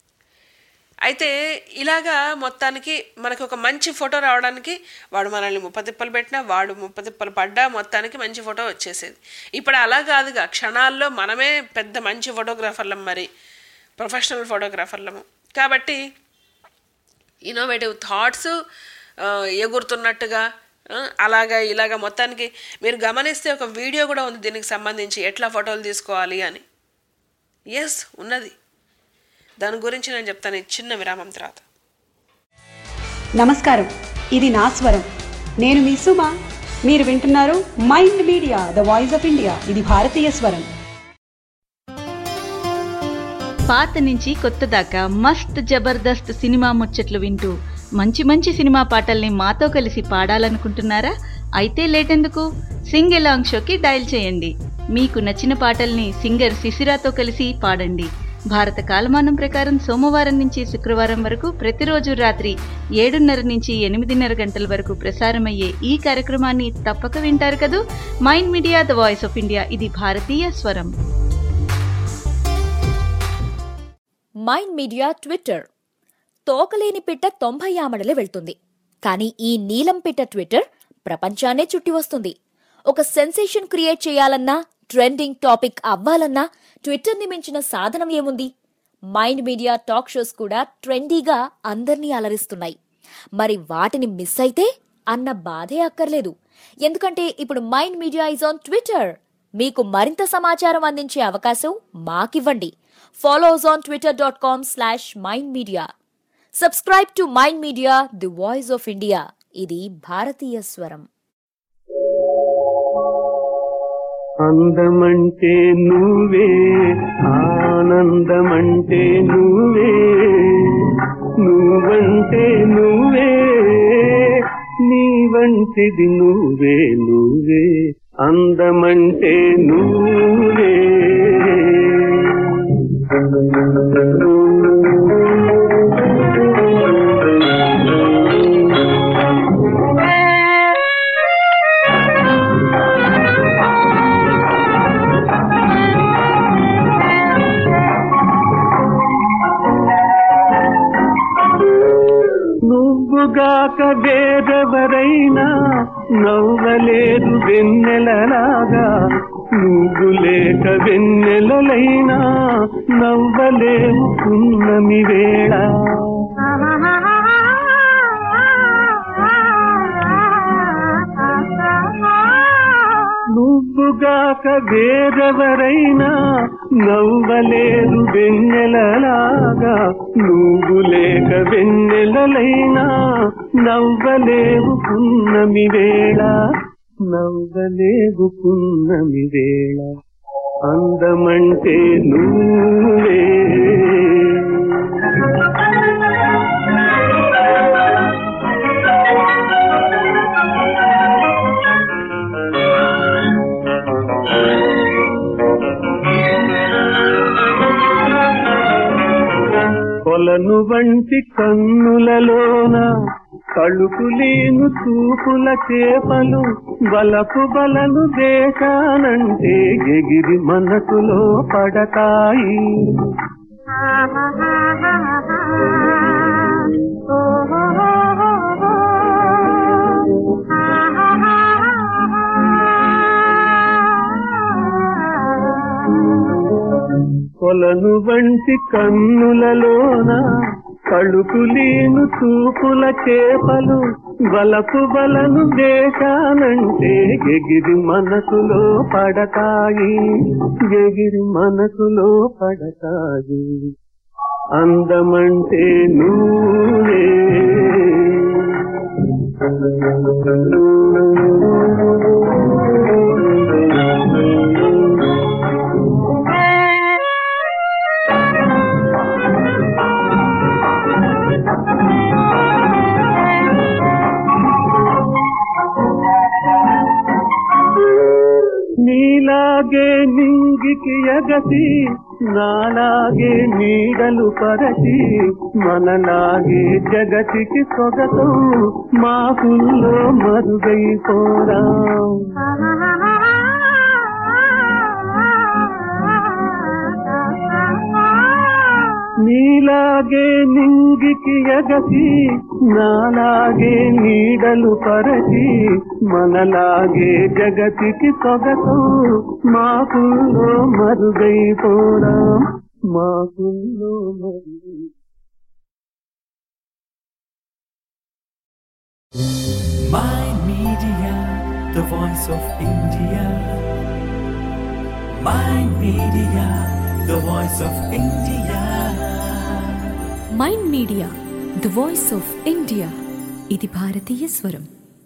అయితే ఇలాగా మొత్తానికి మనకు ఒక మంచి ఫోటో రావడానికి వాడు మనల్ని ముప్పతిప్పలు పెట్టినా వాడు ముప్పతిప్పలు పడ్డా మొత్తానికి మంచి ఫోటో వచ్చేసేది ఇప్పుడు అలా కాదుగా క్షణాల్లో మనమే పెద్ద మంచి ఫోటోగ్రాఫర్లం మరి ప్రొఫెషనల్ ఫోటోగ్రాఫర్లము కాబట్టి ఇన్నోవేటివ్ థాట్స్ ఎగురుతున్నట్టుగా ఆ, అలాగా ఇలాగా మొత్తానికి మీరు గమనిస్తే ఒక వీడియో కూడా ఉంది దీనికి సంబంధించి ఎట్లా ఫోటోలు తీసుకోవాలి అని ఎస్ ఉన్నది దాని గురించి నేను చెప్తాను ఈ చిన్న విరామం తర్వాత
నమస్కారం ఇది నా స్వరం నేను మీ సుమ మీరు వింటున్నారు mind media the voice of India ఇది భారతీయ స్వరం
పాత నుంచి కొత్త దాకా మస్త్ జబర్దస్త్ సినిమా ముచ్చట్లు వింటూ మంచి మంచి సినిమా పాటల్ని మాతో కలిసి పాడాలనుకుంటున్నారా అయితే లేటెందుకు సింగ్ ఎలాంగ్ షోకి డయల్ చేయండి మీకు నచ్చిన పాటల్ని సింగర్ శిశిరాతో కలిసి పాడండి భారత కాలమానం ప్రకారం సోమవారం నుంచి శుక్రవారం వరకు ప్రతిరోజు రాత్రి ఏడున్నర నుంచి ఎనిమిదిన్నర గంటల వరకు ప్రసారమయ్యే ఈ కార్యక్రమాన్ని తప్పక వింటారు కదూ Mind media the voice of India ఇది భారతీయ స్వరం
మైండ్ మీడియా ట్విట్టర్ తోకలేని పిట్ట తొంభై ఆమడలే వెళ్తుంది కానీ ఈ నీలం పిట్ట ట్విట్టర్ ప్రపంచాన్నే చుట్టి వస్తుంది ఒక సెన్సేషన్ క్రియేట్ చేయాలన్నా ట్రెండింగ్ టాపిక్ అవ్వాలన్నా ట్విట్టర్ని మించిన సాధనం ఏముంది మైండ్ మీడియా టాక్ షోస్ కూడా ట్రెండీగా అందర్నీ అలరిస్తున్నాయి మరి వాటిని మిస్ అయితే అన్న బాధే అక్కర్లేదు ఎందుకంటే ఇప్పుడు Mind Media is on Twitter మీకు మరింత సమాచారం అందించే అవకాశం మాకివ్వండి follows on Twitter dot com slash Mind Media subscribe to Mind media the voice of India ఇది భారతీయ స్వరం
అందమంటే నువ్వే ఆనందమంటే నువ్వే నువ్వంటే నువ్వే నీ వంటిది నువ్వే నువ్వే అందమంటే నువ్వే నువ్వుగాక వేరెవరైనా నవ్వలేదు వెన్నెలలాగా నువ్వు లేక వెన్నెలలైనా నవ్వలేవు పున్నమి వేళ నువ్వుగాక వేరెవరైనా నవ్వలేదు వెన్నెలలాగా నువ్వు లేక వెన్నెలలైనా నవ్వలేవు పున్నమి వేళ నవ్వలేవు పున్నమి వేళ అందమంటే నువ్వే కొలను వంటి కన్నులలోన కళుకులేను చూపుల చేపలు బలపు బలను దేశానంటే ఎగిరి మనసులో పడతాయి కొలను వంటి కన్నులలోన కళుకులేను చూపుల చేపలు వలపు బలను దేశానంటే ఎగిరి మనసులో పడతాయి ఎగిరి మనసులో పడతాయి అందమంటే నువ్వే నీలాగే నింగికి ఎగసి నాలాగే నీడలు పరచి మనలాగే జగతికి సొగసు మాకుల్లో మరుగైపోరా నీలాగే నింగికి ఎగసి నాలాగే నీడలు పరచి మనలాగే జగతికి సొగసు మాకుల్లో మరుగైపోరా మాకుల్లో మరుగై
the voice of India. Mind Media, the voice of India.
Mind media the voice of India ఇది భారతీయ స్వరం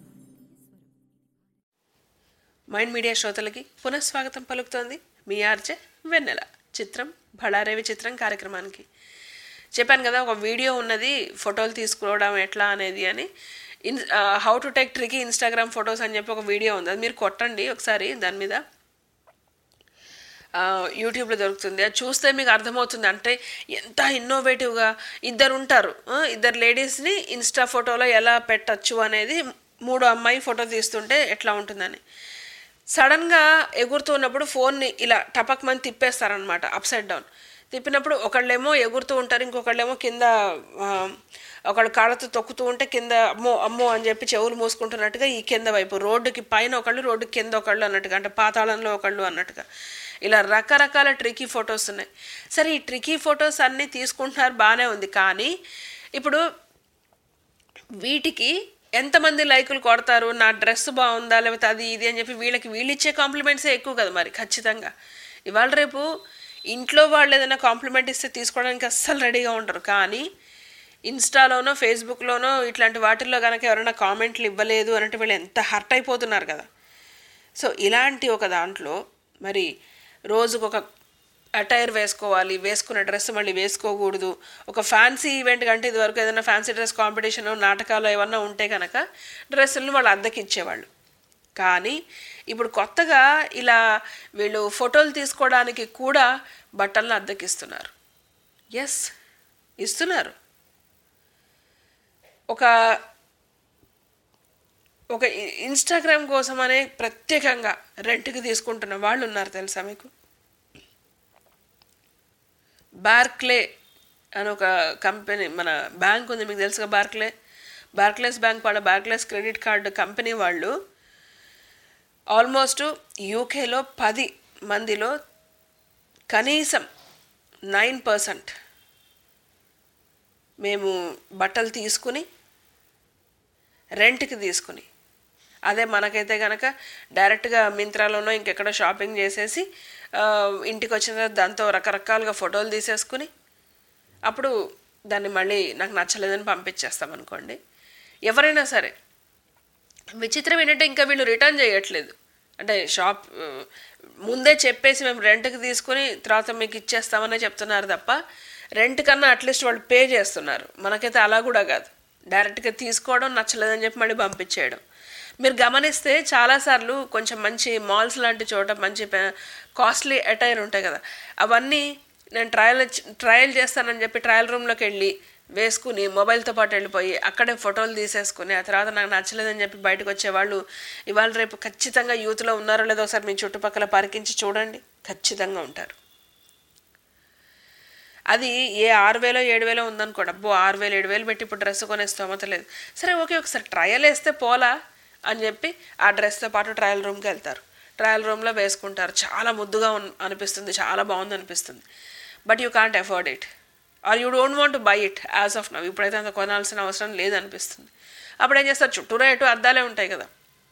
మైండ్ మీడియా శ్రోతలకి పునఃస్వాగతం పలుకుతోంది మీ ఆర్జే వెన్నెల చిత్రం బళారేవి చిత్రం కార్యక్రమానికి చెప్పాను కదా ఒక వీడియో ఉన్నది ఫోటోలు తీసుకోవడం ఎట్లా అనేది అని in how to take tricky Instagram photos అని చెప్పి ఒక వీడియో ఉంది అది మీరు కొట్టండి ఒకసారి దాని మీద ఆ, యూట్యూబ్లో దొరుకుతుంది అది చూస్తే మీకు అర్థమవుతుంది అంటే ఎంత ఇన్నోవేటివ్గా ఇద్దరు ఉంటారు ఆ, ఇద్దరు లేడీస్ని ఇన్స్టా ఫోటోలో ఎలా పెట్టచ్చు అనేది మూడో అమ్మాయి ఫోటో తీస్తుంటే ఎట్లా ఉంటుందని సడన్గా ఎగురుతున్నప్పుడు ఫోన్ని ఇలా టపక్ మంది తిప్పేస్తారనమాట అప్ సైడ్ డౌన్ తిప్పినప్పుడు ఒకళ్ళేమో ఎగురుతూ ఉంటారు ఇంకొకళ్ళేమో కింద ఆ, ఒకళ్ళు కాళ్ళతో తొక్కుతూ ఉంటే కింద అమ్మో అమ్మో అని చెప్పి చెవులు మూసుకుంటున్నట్టుగా ఈ కింద వైపు రోడ్డుకి పైన ఒకళ్ళు రోడ్డు కింద ఒకళ్ళు అన్నట్టుగా అంటే పాతాళంలో ఒకళ్ళు అన్నట్టుగా ఇలా రకరకాల ట్రికీ ఫొటోస్ ఉన్నాయి సరే ఈ ట్రికీ ఫొటోస్ అన్నీ తీసుకుంటున్నారు బాగానే ఉంది కానీ ఇప్పుడు వీటికి ఎంతమంది లైకులు కొడతారు నా డ్రెస్ బాగుందా లేకపోతే అది ఇది అని చెప్పి వీళ్ళకి వీళ్ళు ఇచ్చే కాంప్లిమెంట్సే ఎక్కువ కదా మరి ఖచ్చితంగా ఇవాళ రేపు ఇంట్లో వాళ్ళు ఏదైనా కాంప్లిమెంట్ ఇస్తే తీసుకోవడానికి అస్సలు రెడీగా ఉంటారు కానీ ఇన్స్టాలోనో ఫేస్బుక్లోనో ఇట్లాంటి వాటిల్లో కనుక ఎవరైనా కామెంట్లు ఇవ్వలేదు అనంటే వీళ్ళు ఎంత హర్ట్ అయిపోతున్నారు కదా సో ఇలాంటి ఒక దాంట్లో మరి రోజుకు ఒక అటైర్ వేసుకోవాలి వేసుకున్న డ్రెస్ మళ్ళీ వేసుకోకూడదు ఒక ఫ్యాన్సీ ఈవెంట్ కంటే ఇదివరకు ఏదైనా ఫ్యాన్సీ డ్రెస్ కాంపిటీషన్ నాటకాలు ఏమన్నా ఉంటే కనుక డ్రెస్సులను వాళ్ళు అద్దెకి ఇచ్చేవాళ్ళు కానీ ఇప్పుడు కొత్తగా ఇలా వీళ్ళు ఫోటోలు తీసుకోవడానికి కూడా బట్టలను అద్దెకిస్తున్నారు ఎస్ ఇస్తున్నారు ఒక ఒక ఇ- ఇన్స్టాగ్రామ్ కోసం అనే ప్రత్యేకంగా రెంట్కి తీసుకుంటున్న వాళ్ళు ఉన్నారు తెలుసా మీకు బార్క్లే అని ఒక కంపెనీ మన బ్యాంక్ ఉంది మీకు తెలుసుగా బార్క్లే బార్క్లేస్ బ్యాంక్ వాళ్ళ బార్క్లేస్ క్రెడిట్ కార్డు కంపెనీ వాళ్ళు ఆల్మోస్ట్ యూకేలో పది మందిలో కనీసం నైన్ పర్సెంట్ మేము బట్టలు తీసుకుని రెంట్కి తీసుకుని అదే మనకైతే కనుక డైరెక్ట్గా మింత్రాలోనో ఇంకెక్కడ షాపింగ్ చేసేసి ఆ, ఇంటికి వచ్చిన తర్వాత దాంతో రకరకాలుగా ఫోటోలు తీసేసుకుని అప్పుడు దాన్ని మళ్ళీ నాకు నచ్చలేదని పంపించేస్తాం అనుకోండి ఎవరైనా సరే విచిత్రం ఏంటంటే ఇంకా వీళ్ళు రిటర్న్ చేయట్లేదు అంటే షాప్ ఆ, ముందే చెప్పేసి మేము రెంట్కి తీసుకుని తర్వాత మీకు ఇచ్చేస్తామనే చెప్తున్నారు తప్ప రెంట్ కన్నా అట్లీస్ట్ వాళ్ళు పే చేస్తున్నారు మనకైతే అలా కూడా కాదు డైరెక్ట్గా తీసుకోవడం నచ్చలేదని చెప్పి మళ్ళీ పంపించేయడం మీరు గమనిస్తే చాలాసార్లు కొంచెం మంచి మాల్స్ లాంటి చోట మంచి కాస్ట్లీ అటైర్ ఉంటాయి కదా అవన్నీ నేను ట్రయల్ ట్రయల్ చేస్తానని చెప్పి ట్రయల్ రూమ్లోకి వెళ్ళి వేసుకుని మొబైల్తో పాటు వెళ్ళిపోయి అక్కడే ఫోటోలు తీసేసుకుని ఆ తర్వాత నాకు నచ్చలేదని చెప్పి బయటకు వచ్చేవాళ్ళు ఇవాళ రేపు ఖచ్చితంగా యూత్లో ఉన్నారో లేదో ఒకసారి మీ చుట్టుపక్కల పరికించి చూడండి ఖచ్చితంగా ఉంటారు అది ఏ ఆరు వేలో ఏడు వేలో ఉందనుకోండి అబ్బో ఆరు వేలు ఏడు వేలు పెట్టి ఇప్పుడు డ్రెస్ కొనే స్తోమత లేదు సరే ఓకే ఒకసారి ట్రయల్ వేస్తే పోలా అని చెప్పి ఆ డ్రెస్తో పాటు ట్రయల్ రూమ్కి వెళ్తారు ట్రయల్ రూమ్లో వేసుకుంటారు చాలా ముద్దుగా ఉన్- అనిపిస్తుంది చాలా బాగుంది అనిపిస్తుంది but you can't afford it or you don't want buy it as of now ఇప్పుడైతే అంత కొనాల్సిన అవసరం లేదనిపిస్తుంది అప్పుడు ఏం చేస్తారు చుట్టూరా ఎటు అద్దాలే ఉంటాయి కదా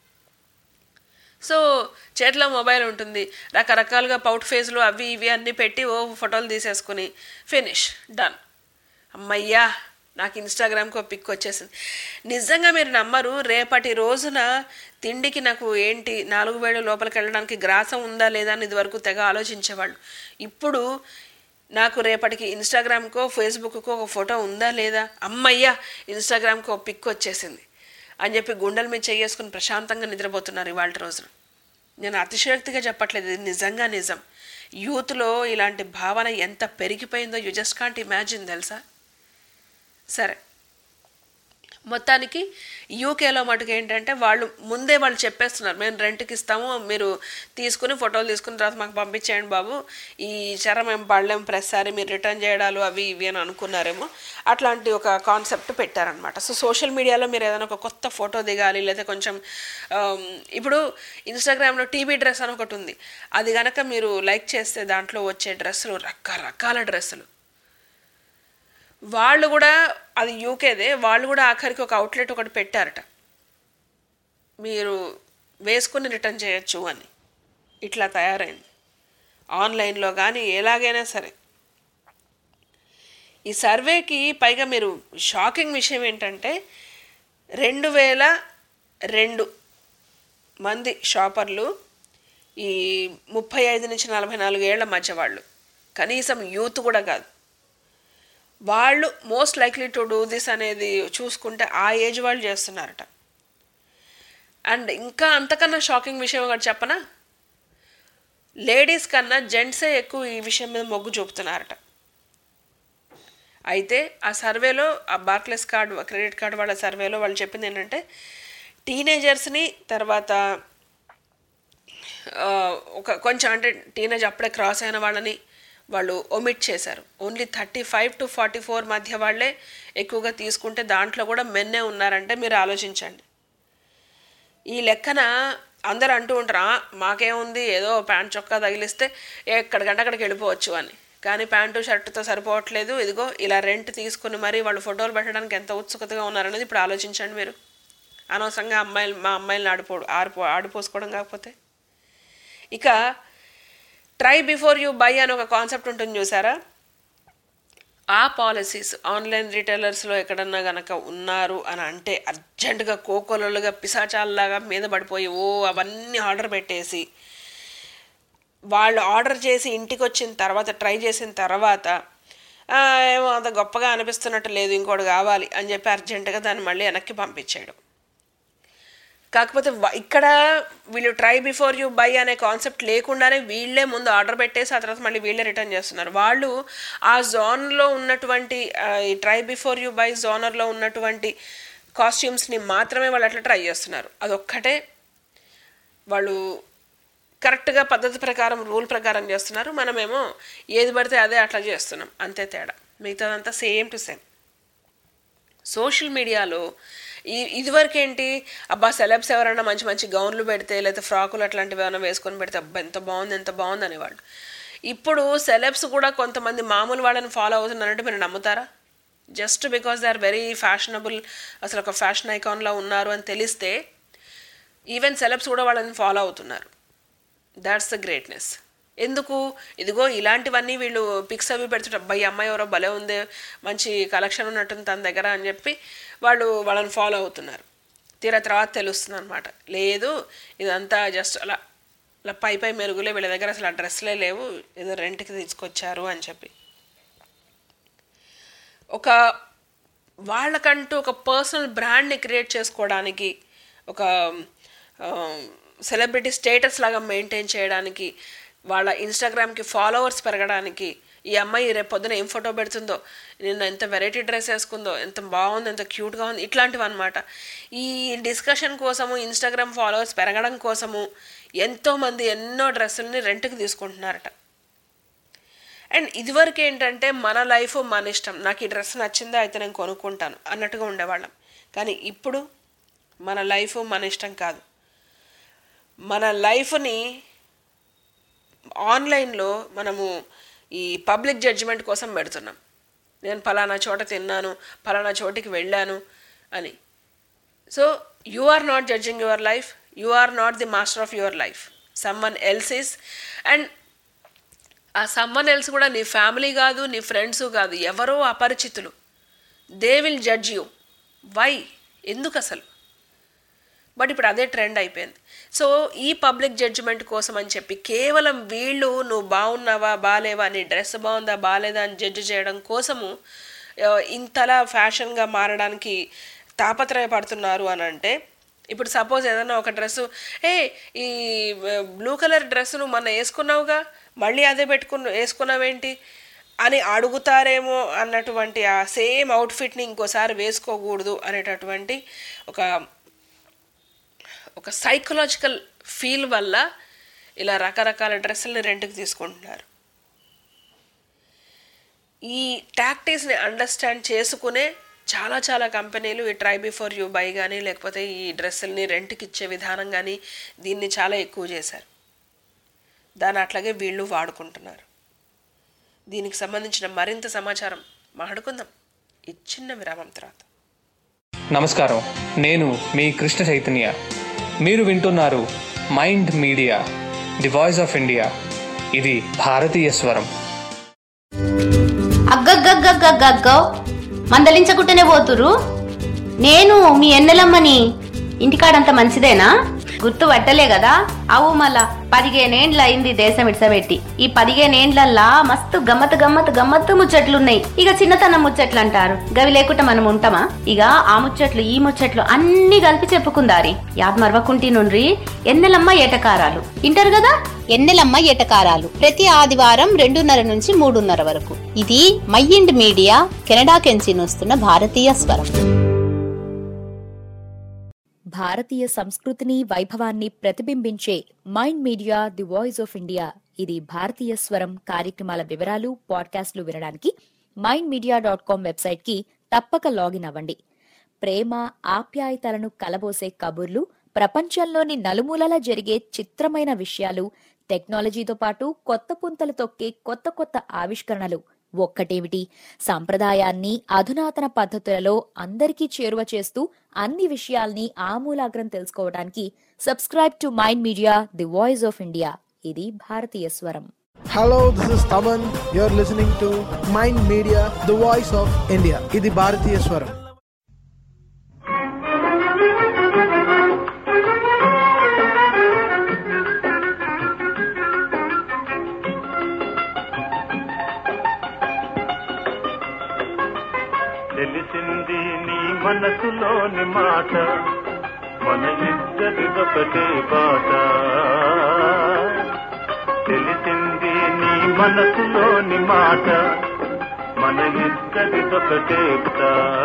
సో చేతిలో మొబైల్ ఉంటుంది రకరకాలుగా పౌట్ ఫేజ్లు అవి ఇవి అన్నీ పెట్టి ఓ ఫోటోలు తీసేసుకుని ఫినిష్ డన్ అమ్మయ్యా నాకు ఇన్స్టాగ్రామ్కి ఒక పిక్ వచ్చేసింది నిజంగా మీరు నమ్మరు రేపటి రోజున తిండికి నాకు ఏంటి నాలుగు వేలు లోపలికి వెళ్ళడానికి గ్రాసం ఉందా లేదా అని ఇదివరకు తెగ ఆలోచించేవాళ్ళు ఇప్పుడు నాకు రేపటికి ఇన్స్టాగ్రామ్కో ఫేస్బుక్కో ఒక ఫోటో ఉందా లేదా అమ్మయ్యా ఇన్స్టాగ్రామ్కి ఒక పిక్ వచ్చేసింది అని చెప్పి గుండెల మీద చేసుకుని ప్రశాంతంగా నిద్రపోతున్నారు ఇవాళ రోజున నేను అతిశయోక్తిగా చెప్పట్లేదు ఇది నిజంగా నిజం యూత్లో ఇలాంటి భావన ఎంత పెరిగిపోయిందో యు జస్ట్ కాంట్ ఇమాజిన్ తెలుసా సరే మొత్తానికి యూకేలో మటుకు ఏంటంటే వాళ్ళు ముందే వాళ్ళు చెప్పేస్తున్నారు మేము రెంట్కి ఇస్తాము మీరు తీసుకుని ఫోటోలు తీసుకున్న తర్వాత మాకు పంపించేయండి బాబు ఈ చరం మేము పడలేము ప్రతిసారి మీరు రిటర్న్ చేయడాలు అవి ఇవి అని అనుకున్నారేమో అట్లాంటి ఒక కాన్సెప్ట్ పెట్టారనమాట సో సోషల్ మీడియాలో మీరు ఏదైనా ఒక కొత్త ఫోటో దిగాలి లేదా కొంచెం ఆమ్, ఇప్పుడు ఇన్స్టాగ్రామ్లో టీవీ డ్రెస్ అని ఒకటి ఉంది అది కనుక మీరు లైక్ చేస్తే దాంట్లో వచ్చే డ్రెస్సులు రకరకాల డ్రెస్సులు వాళ్ళు కూడా అది యూకేదే వాళ్ళు కూడా ఆఖరికి ఒక అవుట్లెట్ ఒకటి పెట్టారట మీరు వేసుకుని రిటర్న్ చేయొచ్చు అని ఇట్లా తయారైంది ఆన్లైన్లో కానీ ఎలాగైనా సరే ఈ సర్వేకి పైగా మీరు షాకింగ్ విషయం ఏంటంటే రెండు వేల రెండు మంది షాపర్లు ఈ ముప్పై ఐదు నుంచి నలభై నాలుగు ఏళ్ల మధ్య వాళ్ళు కనీసం యూత్ కూడా కాదు వాళ్ళు most likely to do this అనేది చూసుకుంటే ఆ ఏజ్ వాళ్ళు చేస్తున్నారట అండ్ ఇంకా అంతకన్నా షాకింగ్ విషయం ఒకటి చెప్పనా లేడీస్ కన్నా జెంట్సే ఎక్కువ ఈ విషయం మీద మొగ్గు చూపుతున్నారట అయితే ఆ సర్వేలో ఆ బార్క్లెస్ కార్డ్ క్రెడిట్ కార్డ్ వాళ్ళ సర్వేలో వాళ్ళు చెప్పింది ఏంటంటే టీనేజర్స్ని తర్వాత ఆ, ఒక కొంచెం అంటే టీనేజ్ అప్పుడే క్రాస్ అయిన వాళ్ళని వాళ్ళు ఒమిట్ చేశారు only thirty five to forty four మధ్య వాళ్ళే ఎక్కువగా తీసుకుంటే దాంట్లో కూడా మెన్నే ఉన్నారంటే మీరు ఆలోచించండి ఈ లెక్కన అందరూ అంటూ ఉంటారు "ఆ, మాకేముంది ఏదో ప్యాంట్ చొక్కా తగిలిస్తే ఎక్కడికంటే అక్కడికి వెళ్ళిపోవచ్చు అని కానీ ప్యాంటు షర్టుతో సరిపోవట్లేదు ఇదిగో ఇలా రెంట్ తీసుకుని మరీ వాళ్ళు ఫోటోలు పెట్టడానికి ఎంత ఉత్సుకతగా ఉన్నారనేది ఇప్పుడు ఆలోచించండి మీరు అనవసరంగా అమ్మాయిలు మా అమ్మాయిలను ఆడిపో ఆడిపో ఆడిపోసుకోవడం కాకపోతే ఇక ట్రై బిఫోర్ యూ బై అని ఒక కాన్సెప్ట్ ఉంటుంది చూసారా ఆ పాలసీస్ ఆన్లైన్ రిటైలర్స్లో ఎక్కడన్నా గనక ఉన్నారు అని అంటే అర్జెంటుగా కోకోలలుగా పిశాచాలలాగా మీద పడిపోయి ఓ అవన్నీ ఆర్డర్ పెట్టేసి వాళ్ళు ఆర్డర్ చేసి ఇంటికి వచ్చిన తర్వాత ట్రై చేసిన తర్వాత "ఆ, ఏమో అంత గొప్పగా అనిపిస్తున్నట్టు లేదు ఇంకోటి కావాలి అని చెప్పి అర్జెంటుగా దాన్ని మళ్ళీ వెనక్కి పంపించేయడం కాకపోతే వ- ఇక్కడ వీళ్ళు ట్రై బిఫోర్ యూ బై అనే కాన్సెప్ట్ లేకుండానే వీళ్ళే ముందు ఆర్డర్ పెట్టేసి ఆ తర్వాత మళ్ళీ వీళ్ళే రిటర్న్ చేస్తున్నారు వాళ్ళు ఆ జోన్లో ఉన్నటువంటి ఆ, ఈ ట్రై బిఫోర్ యూ బై జోనర్లో ఉన్నటువంటి కాస్ట్యూమ్స్ని మాత్రమే వాళ్ళు అట్లా ట్రై చేస్తున్నారు అదొక్కటే వాళ్ళు కరెక్ట్గా పద్ధతి ప్రకారం రూల్ ప్రకారం చేస్తున్నారు మనమేమో ఏది పడితే అదే అట్లా చేస్తున్నాం అంతే తేడా మిగతాదంతా సేమ్ టు సేమ్ సోషల్ మీడియాలో ఈ ఇదివరకు ఏంటి అబ్బా సెలబ్స్ ఎవరైనా మంచి మంచి గౌన్లు పెడితే లేకపోతే ఫ్రాకులు అట్లాంటివి ఏమైనా వేసుకొని పెడితే అబ్బా ఎంత బాగుంది ఎంత బాగుంది అనేవాళ్ళు ఇప్పుడు సెలబ్స్ కూడా కొంతమంది మామూలు వాళ్ళని ఫాలో అవుతున్నారంటే మీరు నమ్ముతారా just because they are very fashionable అసలు ఒక ఫ్యాషన్ ఐకాన్లో ఉన్నారు అని తెలిస్తే ఈవెన్ సెలబ్స్ కూడా వాళ్ళని ఫాలో అవుతున్నారు దాట్స్ ద గ్రేట్నెస్ ఎందుకు ఇదిగో ఇలాంటివన్నీ వీళ్ళు పిక్స్ అవి పెడుతుంటే అబ్బాయి అమ్మాయి ఎవరో భలే ఉంది మంచి కలెక్షన్ ఉన్నట్టుంది తన దగ్గర అని చెప్పి వాళ్ళు వాళ్ళని ఫాలో అవుతున్నారు తీరా తర్వాత తెలుస్తుంది అనమాట లేదు ఇదంతా జస్ట్ అలా అలా పై పై మెరుగులే వీళ్ళ దగ్గర అసలు ఆ డ్రెస్లే లేవు ఏదో రెంట్కి తీసుకొచ్చారు అని చెప్పి ఒక వాళ్ళకంటూ ఒక పర్సనల్ బ్రాండ్ని క్రియేట్ చేసుకోవడానికి ఒక సెలబ్రిటీ స్టేటస్ లాగా మెయింటైన్ చేయడానికి వాళ్ళ ఇన్స్టాగ్రామ్కి ఫాలోవర్స్ పెరగడానికి ఈ అమ్మాయి రేపు పొద్దున ఏం ఫోటో పెడుతుందో నిన్న ఎంత వెరైటీ డ్రెస్ వేసుకుందో ఎంత బాగుంది ఎంత క్యూట్గా ఉంది ఇట్లాంటివి అనమాట ఈ డిస్కషన్ కోసము ఇన్స్టాగ్రామ్ ఫాలోవర్స్ పెరగడం కోసము ఎంతోమంది ఎన్నో డ్రెస్సుల్ని రెంట్కి తీసుకుంటున్నారట అండ్ ఇదివరకు ఏంటంటే మన లైఫ్ మన ఇష్టం నాకు ఈ డ్రెస్ నచ్చిందా అయితే నేను కొనుక్కుంటాను అన్నట్టుగా ఉండేవాళ్ళం కానీ ఇప్పుడు మన లైఫ్ మన ఇష్టం కాదు మన లైఫ్ని ఆన్లైన్లో మనము ఈ పబ్లిక్ జడ్జిమెంట్ కోసం పెడుతున్నాం నేను ఫలానా చోట తిన్నాను ఫలానా చోటికి వెళ్ళాను అని so you are not judging your life you are not the master of your life someone else is and ఆ సమ్మన్ ఎల్స్ కూడా నీ ఫ్యామిలీ కాదు నీ ఫ్రెండ్స్ కాదు ఎవరో అపరిచితులు they will judge you why ఎందుకు అసలు బట్ ఇప్పుడు అదే ట్రెండ్ అయిపోయింది సో ఈ పబ్లిక్ జడ్జిమెంట్ కోసం అని చెప్పి కేవలం వీళ్ళు నువ్వు బాగున్నావా బాగాలేవా నీ డ్రెస్ బాగుందా బాగాలేదా అని జడ్జి చేయడం కోసము ఆ, ఇంతలా ఫ్యాషన్గా మారడానికి తాపత్రయపడుతున్నారు అని అంటే ఇప్పుడు సపోజ్ ఏదైనా ఒక డ్రెస్సు ఏ ఈ బ్లూ కలర్ డ్రెస్ నువ్వు మొన్న వేసుకున్నావుగా మళ్ళీ అదే పెట్టుకున్న వేసుకున్నావేంటి అని అడుగుతారేమో అన్నటువంటి ఆ సేమ్ అవుట్ఫిట్ని ఇంకోసారి వేసుకోకూడదు అనేటటువంటి ఒక ఒక సైకలాజికల్ ఫీల్ వల్ల ఇలా రకరకాల డ్రెస్సుల్ని రెంట్కి తీసుకుంటున్నారు ఈ టాక్టీస్ని అండర్స్టాండ్ చేసుకునే చాలా చాలా కంపెనీలు ఈ ట్రై బిఫోర్ యూ బై కానీ లేకపోతే ఈ డ్రెస్సుల్ని రెంట్కి ఇచ్చే విధానం కానీ దీన్ని చాలా ఎక్కువ చేశారు దాన్ని అట్లాగే వీళ్ళు వాడుకుంటున్నారు దీనికి సంబంధించిన మరింత సమాచారం మాట్లాడుకుందాం ఈ చిన్న విరామం తర్వాత
నమస్కారం నేను మీ కృష్ణ చైతన్య మీరు వింటున్నారు mind media the voice of India ఇది భారతీయ స్వరం
అగ్గగ్గగ్గగ్గగ్గో మందలించకుంటేనే పోతురు నేను మీ ఎన్నెలమ్మని ఇంటికాడంత మంచిదేనా గుర్తు పట్టలే కదా అవు మళ్ళా పదిహేనేండ్ల అయింది దేశం ఇడ్సబెట్టి ఈ పదిహేనేండ్లల్లా మస్తు గమ్మత్ గమ్మత్ గమ్మత్తు ముచ్చట్లున్నాయి ఇక చిన్నతనం ముచ్చట్లు అంటారు గవి లేకుండా మనం ఉంటామా ఇక ఆ ముచ్చట్లు ఈ ముచ్చట్లు అన్ని కలిపి చెప్పుకుందారి యాద్ మరవకుంటి నుండ్రి ఎన్నెలమ్మ ఏటకారాలు ఇంటారు కదా
ఎన్నెలమ్మ ఎటకారాలు ప్రతి ఆదివారం రెండున్నర నుంచి మూడున్నర వరకు ఇది మైండ్ మీడియా కెనడా కెంచి వస్తున్న భారతీయ స్వరం
భారతీయ సంస్కృతిని వైభవాన్ని ప్రతిబింబించే Mind media the voice of India ఇది భారతీయ స్వరం కార్యక్రమాల వివరాలు పాడ్కాస్ట్లు వినడానికి Mind Media dot com website కి తప్పక లాగిన్ అవ్వండి ప్రేమ ఆప్యాయతలను కలబోసే కబుర్లు ప్రపంచంలోని నలుమూలలా జరిగే చిత్రమైన విషయాలు టెక్నాలజీతో పాటు కొత్త పుంతలు తొక్కే కొత్త కొత్త ఆవిష్కరణలు ఒక్కటేమిటి సాంప్రదాయాన్ని అధునాతన పద్ధతులలో అందరికీ చేరువ చేస్తూ అన్ని విషయాల్ని ఆమూలాగ్రం తెలుసుకోవడానికి subscribe to Mind media the voice of India ఇది భారతీయ స్వరం
Hello, this is Taman. You're listening to Mind Media, the voice of India. ఇది భారతీయ స్వరం
తెలిసింది నీ మనసులోని మాట మన ఇద్దరిదొకటే బాట తెలిసింది నీ మనసులోని మాట మన ఇద్దరిదొకటే బాట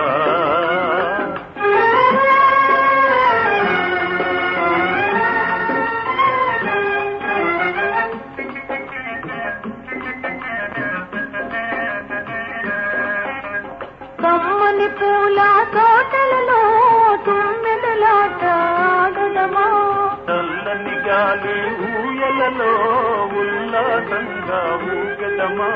కమ్మని పూల తోటలలో తుమ్మెదలాట ఆడదమా
చల్లని గాలి ఊయలలో ఉల్లాసంగా ఊగదమా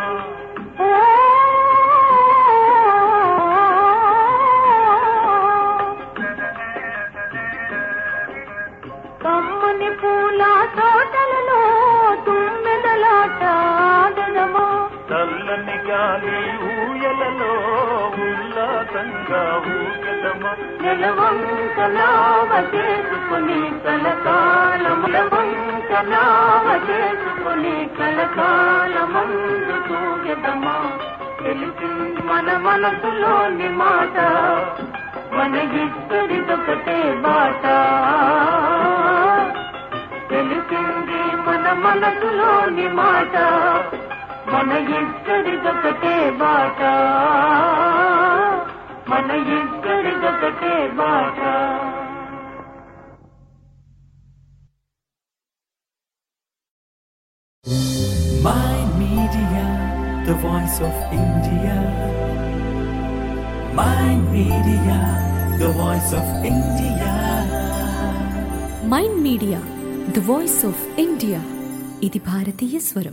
కమ్మని పూల తోటలలో తుమ్మెదలాట ఆడదమా
చల్లని గాలి ఊయలలో ఉల్లాసంగా ఊగదమా
నెలవంక నావ చేసుకుని కలకాలం నెలవంక నావ చేసుకుని కలకాలమందు తూగెదమా తెలిసింది మన మనసులోని మాట మన ఇద్దరిదొకటే బాట తెలిసింది మన మనసులోని మాట మన ఇద్దరిదొకటే బాట మన ఇద్దరిదొకటే బాట
Mind Media, the voice of India. Mind Media, the voice of India.
Mind media the voice of India ఇది భారతీయ స్వరం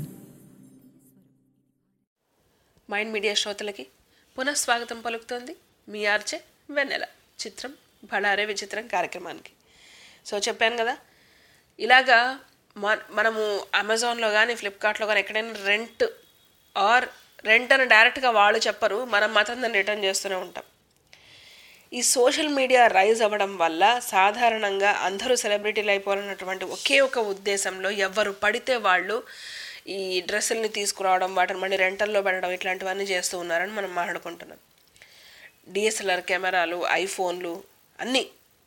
మైండ్ మీడియా శ్రోతలకి పునఃస్వాగతం పలుకుతోంది మీ ఆర్చే వెన్నెల చిత్రం బళారే విచిత్రం కార్యక్రమానికి సో చెప్పాను కదా ఇలాగా మన మనము అమెజాన్లో కానీ ఫ్లిప్కార్ట్లో కానీ ఎక్కడైనా రెంట్ ఆర్ రెంట్ అని డైరెక్ట్గా వాళ్ళు చెప్పరు మనం మాత్రం దాన్ని రిటర్న్ చేస్తూనే ఉంటాం ఈ సోషల్ మీడియా రైజ్ అవ్వడం వల్ల సాధారణంగా అందరూ సెలబ్రిటీలు అయిపోవాలన్నటువంటి ఒకే ఒక ఉద్దేశంలో ఎవరు పడితే వాళ్ళు ఈ డ్రెస్సుల్ని తీసుకురావడం వాటిని మళ్ళీ రెంటల్లో పెట్టడం ఇట్లాంటివన్నీ చేస్తూ ఉన్నారని మనం మాట్లాడుకుంటున్నాం డిఎస్ఎల్ఆర్ కెమెరాలు ఐఫోన్లు అన్నీ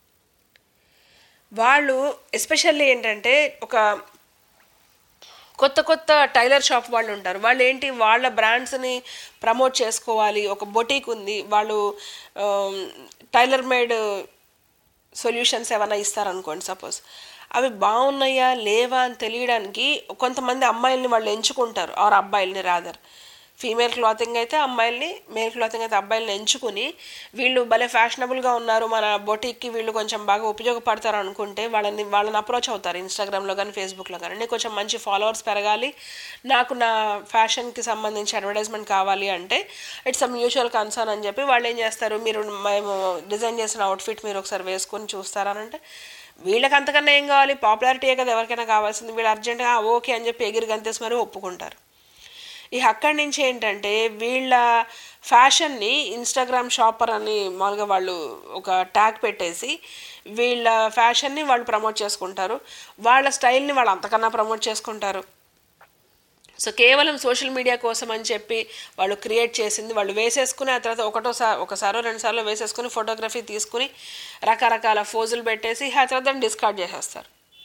వాళ్ళు ఎస్పెషల్లీ ఏంటంటే ఒక కొత్త కొత్త టైలర్ షాప్ వాళ్ళు ఉంటారు వాళ్ళు ఏంటి వాళ్ళ బ్రాండ్స్ని ప్రమోట్ చేసుకోవాలి ఒక బొటీక్ ఉంది వాళ్ళు టైలర్ మేడ్ సొల్యూషన్స్ ఏమైనా ఇస్తారనుకోండి సపోజ్ అవి బాగున్నాయా లేవా అని తెలియడానికి కొంతమంది అమ్మాయిల్ని వాళ్ళు ఎంచుకుంటారు ఆర్ అబ్బాయిల్ని రాదర్ ఫీమేల్ క్లాతింగ్ అయితే అమ్మాయిల్ని మేల్ క్లాతింగ్ అయితే అబ్బాయిల్ని ఎంచుకుని వీళ్ళు భలే ఫ్యాషనబుల్గా ఉన్నారు మన బొటిక్కి వీళ్ళు కొంచెం బాగా ఉపయోగపడతారు అనుకుంటే వాళ్ళని వాళ్ళని అప్రోచ్ అవుతారు ఇన్స్టాగ్రామ్లో కానీ ఫేస్బుక్లో కానీ నీకు కొంచెం మంచి ఫాలోవర్స్ పెరగాలి నాకు నా ఫ్యాషన్కి సంబంధించి అడ్వర్టైజ్మెంట్ కావాలి అంటే ఇట్స్ అ మ్యూచువల్ కన్సర్న్ అని చెప్పి వాళ్ళు ఏం చేస్తారు మీరు మేము డిజైన్ చేసిన అవుట్ఫిట్ మీరు ఒకసారి వేసుకొని చూస్తారనంటే వీళ్ళకి అంతకన్నా ఏం కావాలి పాపులారిటీయే కదా ఎవరికైనా కావాల్సింది వీళ్ళు అర్జెంటుగా ఓకే అని చెప్పి ఎగిరి గంతేసి మరీ ఒప్పుకుంటారు ఇక అక్కడి నుంచి ఏంటంటే వీళ్ళ ఫ్యాషన్ని ఇన్స్టాగ్రామ్ షాపర్ అని మామూలుగా వాళ్ళు ఒక ట్యాగ్ పెట్టేసి వీళ్ళ ఫ్యాషన్ని వాళ్ళు ప్రమోట్ చేసుకుంటారు వాళ్ళ స్టైల్ని వాళ్ళు అంతకన్నా ప్రమోట్ చేసుకుంటారు సో కేవలం సోషల్ మీడియా కోసం అని చెప్పి వాళ్ళు క్రియేట్ చేసింది వాళ్ళు వేసేసుకుని ఆ తర్వాత ఒకటోసారి ఒకసారో రెండు సార్లు వేసేసుకుని ఫోటోగ్రఫీ తీసుకుని రకరకాల ఫోజులు పెట్టేసి ఆ తర్వాత దాన్ని డిస్కార్డ్ చేసేస్తారు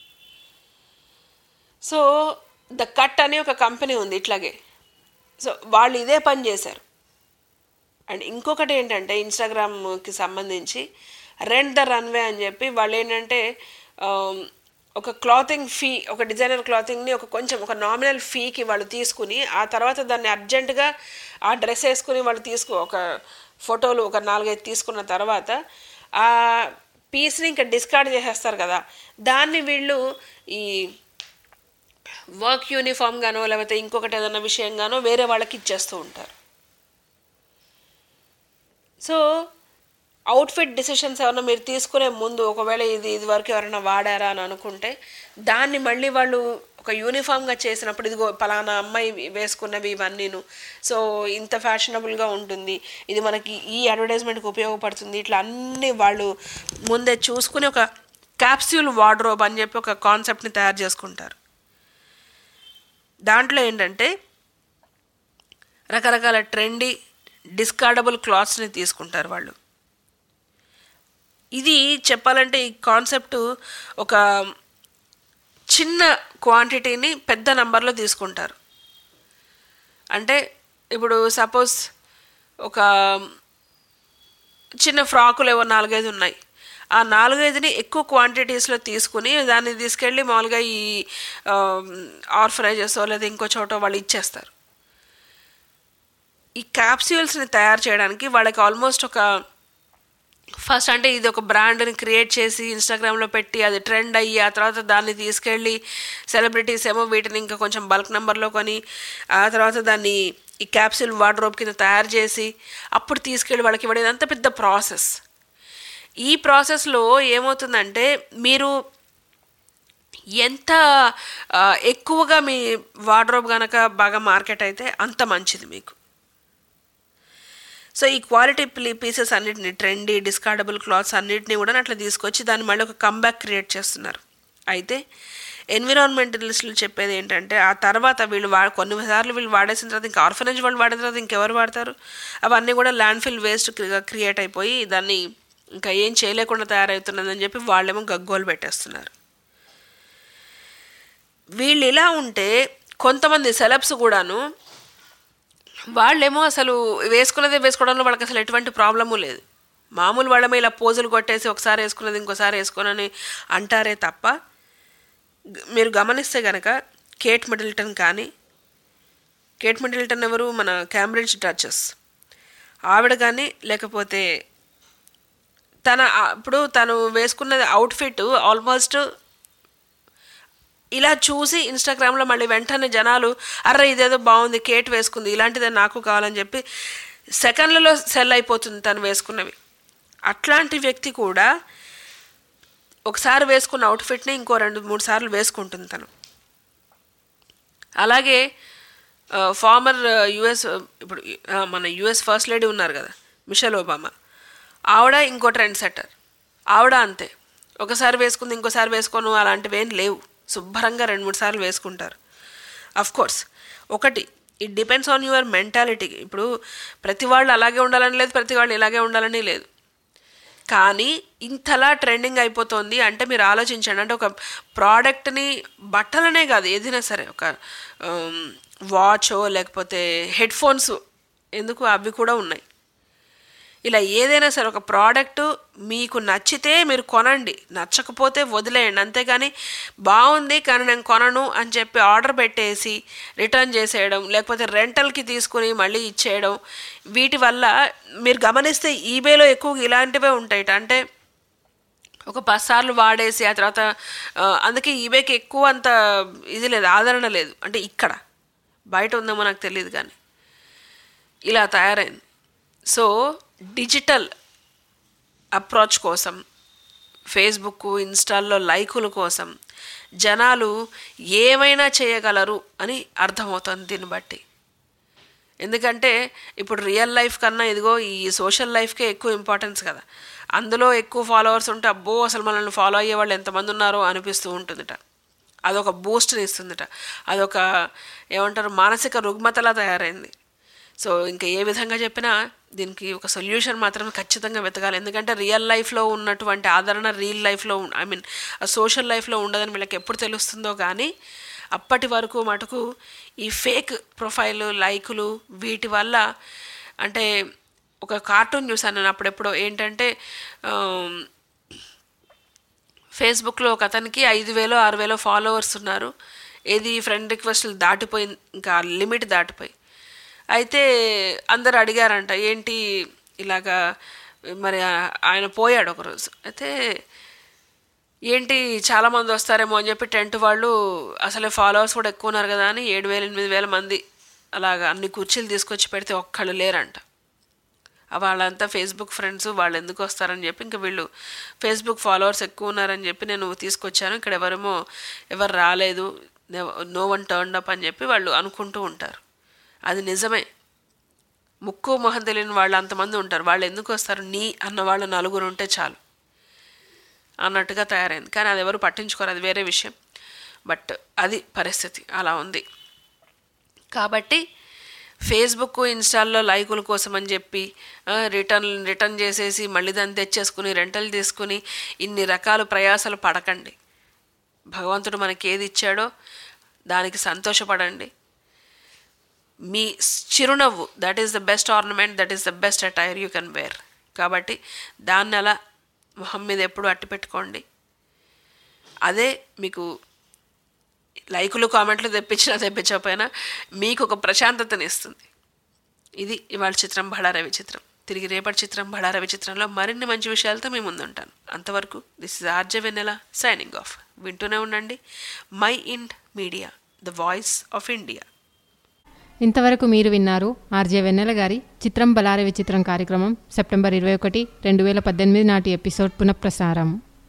సో ద కట్ అని ఒక కంపెనీ ఉంది ఇట్లాగే సో వాళ్ళు ఇదే పని చేశారు అండ్ ఇంకొకటి ఏంటంటే ఇన్స్టాగ్రామ్కి సంబంధించి రెంట్ ద రన్వే అని చెప్పి వాళ్ళు ఏంటంటే ఆమ్, ఒక క్లాతింగ్ ఫీ ఒక డిజైనర్ క్లాతింగ్ని ఒక కొంచెం ఒక నామినల్ ఫీకి వాళ్ళు తీసుకుని ఆ తర్వాత దాన్ని అర్జెంటుగా ఆ డ్రెస్ వేసుకుని వాళ్ళు తీసుకు ఒక ఫోటోలు ఒక నాలుగైదు తీసుకున్న తర్వాత ఆ పీస్ని ఇంకా డిస్కార్డ్ చేసేస్తారు కదా దాన్ని వీళ్ళు ఈ వర్క్ యూనిఫామ్ గానో లేకపోతే ఇంకొకటి ఏదైనా విషయంగానో వేరే వాళ్ళకి ఇచ్చేస్తూ ఉంటారు సో అవుట్ఫిట్ డిసిషన్స్ ఏమైనా మీరు తీసుకునే ముందు ఒకవేళ ఇది ఇది వరకు ఎవరైనా వాడారా అని అనుకుంటే దాన్ని మళ్ళీ వాళ్ళు ఒక యూనిఫామ్గా చేసినప్పుడు ఇదిగో పలానా అమ్మాయి వేసుకున్నవి ఇవన్నీను సో ఇంత ఫ్యాషనబుల్గా ఉంటుంది ఇది మనకి ఈ అడ్వర్టైజ్మెంట్కి ఉపయోగపడుతుంది ఇట్లా అన్నీ వాళ్ళు ముందే చూసుకుని ఒక క్యాప్స్యూల్ వార్డ్రోబ్ అని చెప్పి ఒక కాన్సెప్ట్ని తయారు చేసుకుంటారు దాంట్లో ఏంటంటే రకరకాల ట్రెండీ డిస్కార్డబుల్ క్లాత్స్ని తీసుకుంటారు వాళ్ళు ఇది చెప్పాలంటే ఈ కాన్సెప్ట్ ఒక చిన్న క్వాంటిటీని పెద్ద నంబర్లో తీసుకుంటారు అంటే ఇప్పుడు సపోజ్ ఒక చిన్న ఫ్రాకులు ఏవో నాలుగైదు ఉన్నాయి ఆ నాలుగైదుని ఎక్కువ క్వాంటిటీస్లో తీసుకుని దాన్ని తీసుకెళ్ళి మామూలుగా ఈ ఆర్ఫనైజెస్ లేదా ఇంకో చోట వాళ్ళు ఇచ్చేస్తారు ఈ క్యాప్స్యూల్స్ని తయారు చేయడానికి వాళ్ళకి ఆల్మోస్ట్ ఒక ఫస్ట్ అంటే ఇది ఒక బ్రాండ్ని క్రియేట్ చేసి ఇన్స్టాగ్రామ్లో పెట్టి అది ట్రెండ్ అయ్యి ఆ తర్వాత దాన్ని తీసుకెళ్ళి సెలబ్రిటీస్ ఏమో వీటిని ఇంకా కొంచెం బల్క్ నెంబర్లో కొని ఆ తర్వాత దాన్ని ఈ క్యాప్సూల్ వార్డ్రోబ్ కింద తయారు చేసి అప్పుడు తీసుకెళ్ళి వాళ్ళకి ఇవ్వడం ఇదంతా పెద్ద ప్రాసెస్ ఈ ప్రాసెస్లో ఏమవుతుందంటే మీరు ఎంత ఆ, ఎక్కువగా మీ వార్డ్రోబ్ కనుక బాగా మార్కెట్ అయితే అంత మంచిది మీకు సో ఈ క్వాలిటీ పీసెస్ అన్నిటిని ట్రెండీ డిస్కార్డబుల్ క్లాత్స్ అన్నిటిని కూడా అట్లా తీసుకొచ్చి దాన్ని మళ్ళీ ఒక కంబ్యాక్ క్రియేట్ చేస్తున్నారు అయితే ఎన్విరాన్మెంటలిస్టులు చెప్పేది ఏంటంటే ఆ తర్వాత వీళ్ళు వా కొన్ని సార్లు వీళ్ళు వాడేసిన తర్వాత ఇంకా ఆర్ఫనేజ్ వాళ్ళు వాడిన తర్వాత ఇంకెవరు వాడతారు అవన్నీ కూడా ల్యాండ్ ఫిల్ వేస్ట్ క్రియేట్ అయిపోయి దాన్ని ఇంకా ఏం చేయలేకుండా తయారవుతున్నదని చెప్పి వాళ్ళేమో గగ్గోలు పెట్టేస్తున్నారు వీళ్ళు ఇలా ఉంటే కొంతమంది సెలబ్స్ కూడాను వాళ్ళేమో అసలు వేసుకున్నదే వేసుకోవడంలో వాళ్ళకి అసలు ఎటువంటి ప్రాబ్లము లేదు మామూలు వాళ్ళమే ఇలా పోజులు కొట్టేసి ఒకసారి వేసుకున్నది ఇంకోసారి వేసుకోనని అంటారే తప్ప గ- మీరు గమనిస్తే గనక కేట్ మిడిల్టన్ కానీ కేట్ మిడిల్టన్ ఎవరు మన క్యాంబ్రిడ్జ్ డచెస్ ఆవిడ కానీ లేకపోతే తన ఆ- ఇప్పుడు తను వేసుకున్నది అవుట్ఫిట్ ఆల్మోస్ట్ ఇలా చూసి ఇన్స్టాగ్రామ్లో మళ్ళీ వెంటనే జనాలు అర్రే ఇదేదో బాగుంది కేట్ వేసుకుంది ఇలాంటిదే నాకు కావాలని చెప్పి సెకండ్లలో సెల్ అయిపోతుంది తను వేసుకున్నవి అట్లాంటి వ్యక్తి కూడా ఒకసారి వేసుకున్న అవుట్ఫిట్ని ఇంకో రెండు మూడు సార్లు వేసుకుంటుంది తను అలాగే ఫార్మర్ యుఎస్ ఇప్పుడు ఆ, మన యుఎస్ ఫస్ట్ లేడీ ఉన్నారు కదా మిషెల్ ఒబామా ఆవిడ ఇంకో ట్రెండ్ సెట్టర్ ఆవిడ అంతే ఒకసారి వేసుకుంది ఇంకోసారి వేసుకోను అలాంటివి ఏం లేవు శుభ్రంగా రెండు మూడు సార్లు వేసుకుంటారు అఫ్ కోర్స్ ఒకటి it depends on your mentality ఇప్పుడు ప్రతి వాళ్ళు అలాగే ఉండాలని లేదు ప్రతి వాళ్ళు ఇలాగే ఉండాలని లేదు కానీ ఇంతలా ట్రెండింగ్ అయిపోతుంది అంటే మీరు ఆలోచించండి అంటే ఒక ప్రోడక్ట్ని బట్టలనే కాదు ఏదైనా సరే ఒక వాచో లేకపోతే హెడ్ ఫోన్స్ ఎందుకు అవి కూడా ఉన్నాయి ఇలా ఏదైనా సరే ఒక ప్రోడక్ట్ మీకు నచ్చితే మీరు కొనండి నచ్చకపోతే వదిలేయండి అంతేగాని బాగుంది కానీ నేను కొనను అని చెప్పి ఆర్డర్ పెట్టేసి రిటర్న్ చేసేయడం లేకపోతే రెంటల్కి తీసుకుని మళ్ళీ ఇచ్చేయడం వీటి వల్ల మీరు గమనిస్తే ఈబేలో ఎక్కువ ఇలాంటివే ఉంటాయి అంటే ఒక పది సార్లు వాడేసి ఆ తర్వాత ఆ, అందుకే ఈబేకి ఎక్కువ అంత ఇది లేదు ఆదరణ లేదు అంటే ఇక్కడ బయట ఉందేమో నాకు తెలియదు కానీ ఇలా తయారైంది సో డిజిటల్ అప్రోచ్ కోసం ఫేస్బుక్ ఇన్స్టాల్లో లైకుల కోసం జనాలు ఏమైనా చేయగలరు అని అర్థమవుతుంది దీన్ని బట్టి ఎందుకంటే ఇప్పుడు రియల్ లైఫ్ కన్నా ఇదిగో ఈ సోషల్ లైఫ్కే ఎక్కువ ఇంపార్టెన్స్ కదా అందులో ఎక్కువ ఫాలోవర్స్ ఉంటే అబ్బో అసలు మనల్ని ఫాలో అయ్యే వాళ్ళు ఎంతమంది ఉన్నారో అనిపిస్తూ ఉంటుందిట అదొక బూస్ట్ని ఇస్తుందిట అదొక ఏమంటారు మానసిక రుగ్మతలా తయారైంది సో ఇంకా ఏ విధంగా చెప్పినా దీనికి ఒక సొల్యూషన్ మాత్రం ఖచ్చితంగా వెతకాలి ఎందుకంటే రియల్ లైఫ్లో ఉన్నటువంటి ఆదరణ రియల్ లైఫ్లో ఐ మీన్ సోషల్ లైఫ్లో ఉండదని వీళ్ళకి ఎప్పుడు తెలుస్తుందో కానీ అప్పటి వరకు మటుకు ఈ ఫేక్ ప్రొఫైల్ లైకులు వీటి వల్ల అంటే ఒక కార్టూన్ చూసాను నేను అప్పుడెప్పుడో ఏంటంటే ఆమ్, ఫేస్బుక్లో ఒక అతనికి ఐదు వేలో ఆరు వేలో ఫాలోవర్స్ ఉన్నారు ఏది ఫ్రెండ్ రిక్వెస్ట్లు దాటిపోయి ఇంకా లిమిట్ దాటిపోయి అయితే అందరు అడిగారంట ఏంటి ఇలాగా మరి ఆ- ఆయన పోయాడు ఒకరోజు అయితే ఏంటి చాలామంది వస్తారేమో అని చెప్పి టెంట్ వాళ్ళు అసలే ఫాలోవర్స్ కూడా ఎక్కువ ఉన్నారు కదా అని ఏడు వేల ఎనిమిది వేల మంది అలాగా అన్ని కుర్చీలు తీసుకొచ్చి పెడితే ఒక్కళ్ళు లేరంట ఆ వాళ్ళంతా ఫేస్బుక్ ఫ్రెండ్స్ వాళ్ళు ఎందుకు వస్తారని చెప్పి ఇంకా వీళ్ళు ఫేస్బుక్ ఫాలోవర్స్ ఎక్కువ ఉన్నారని చెప్పి నేను తీసుకొచ్చాను ఇక్కడ ఎవరేమో ఎవరు రాలేదు నో వన్ టర్న్ అప్ అని చెప్పి వాళ్ళు అనుకుంటూ ఉంటారు అది నిజమే ముక్కు మొహం తెలియని వాళ్ళు అంతమంది ఉంటారు వాళ్ళు ఎందుకు వస్తారు నీ అన్న వాళ్ళు నలుగురు ఉంటే చాలు అన్నట్టుగా తయారైంది కానీ అది ఎవరు పట్టించుకోరు అది వేరే విషయం బట్ అది పరిస్థితి అలా ఉంది కాబట్టి ఫేస్బుక్ ఇన్స్టాల్లో లైకుల కోసం అని చెప్పి ఆ, రిటర్న్ రిటర్న్ చేసేసి మళ్ళీ దాన్ని తెచ్చేసుకుని రెంటల్ తీసుకుని ఇన్ని రకాల ప్రయాసాలు పడకండి భగవంతుడు మనకి ఏది ఇచ్చాడో దానికి సంతోషపడండి మీ చిరునవ్వు that is the best ornament that is the best attire you can wear కాబట్టి దాన్ని అలా మొహం మీద ఎప్పుడు అట్టి పెట్టుకోండి అదే మీకు లైకులు కామెంట్లు తెప్పించినా తెప్పించకపోయినా మీకు ఒక ప్రశాంతతని ఇస్తుంది ఇది ఇవాళ చిత్రం బళారవి చిత్రం తిరిగి రేపటి చిత్రం బళారవి చిత్రంలో మరిన్ని మంచి విషయాలతో మీ ముందుంటాను అంతవరకు this is RJ Vennela signing off వింటూనే ఉండండి Mind Media the voice of India
ఇంతవరకు మీరు విన్నారు ఆర్జే వెన్నెల గారి చిత్రం బలారే విచిత్రం కార్యక్రమం సెప్టెంబర్ ఇరవై ఒకటి రెండు వేల పద్దెనిమిది నాటి ఎపిసోడ్ పునఃప్రసారం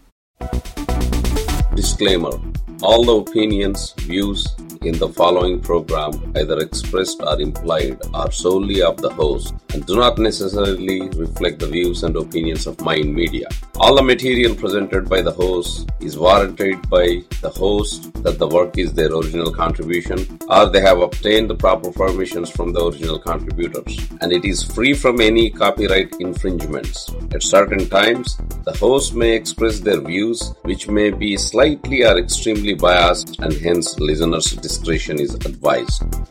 Disclaimer All the opinions, views in the following program, either expressed or implied, are solely of the host and do not necessarily reflect the views and opinions of Mind Media. All the material presented by the host is warranted by the host that the work is their original contribution or they have obtained the proper permissions from the original contributors and it is free from any copyright infringements. At certain times, the host may express their views which may be slightly or extremely biased and hence listeners' discretion is advised.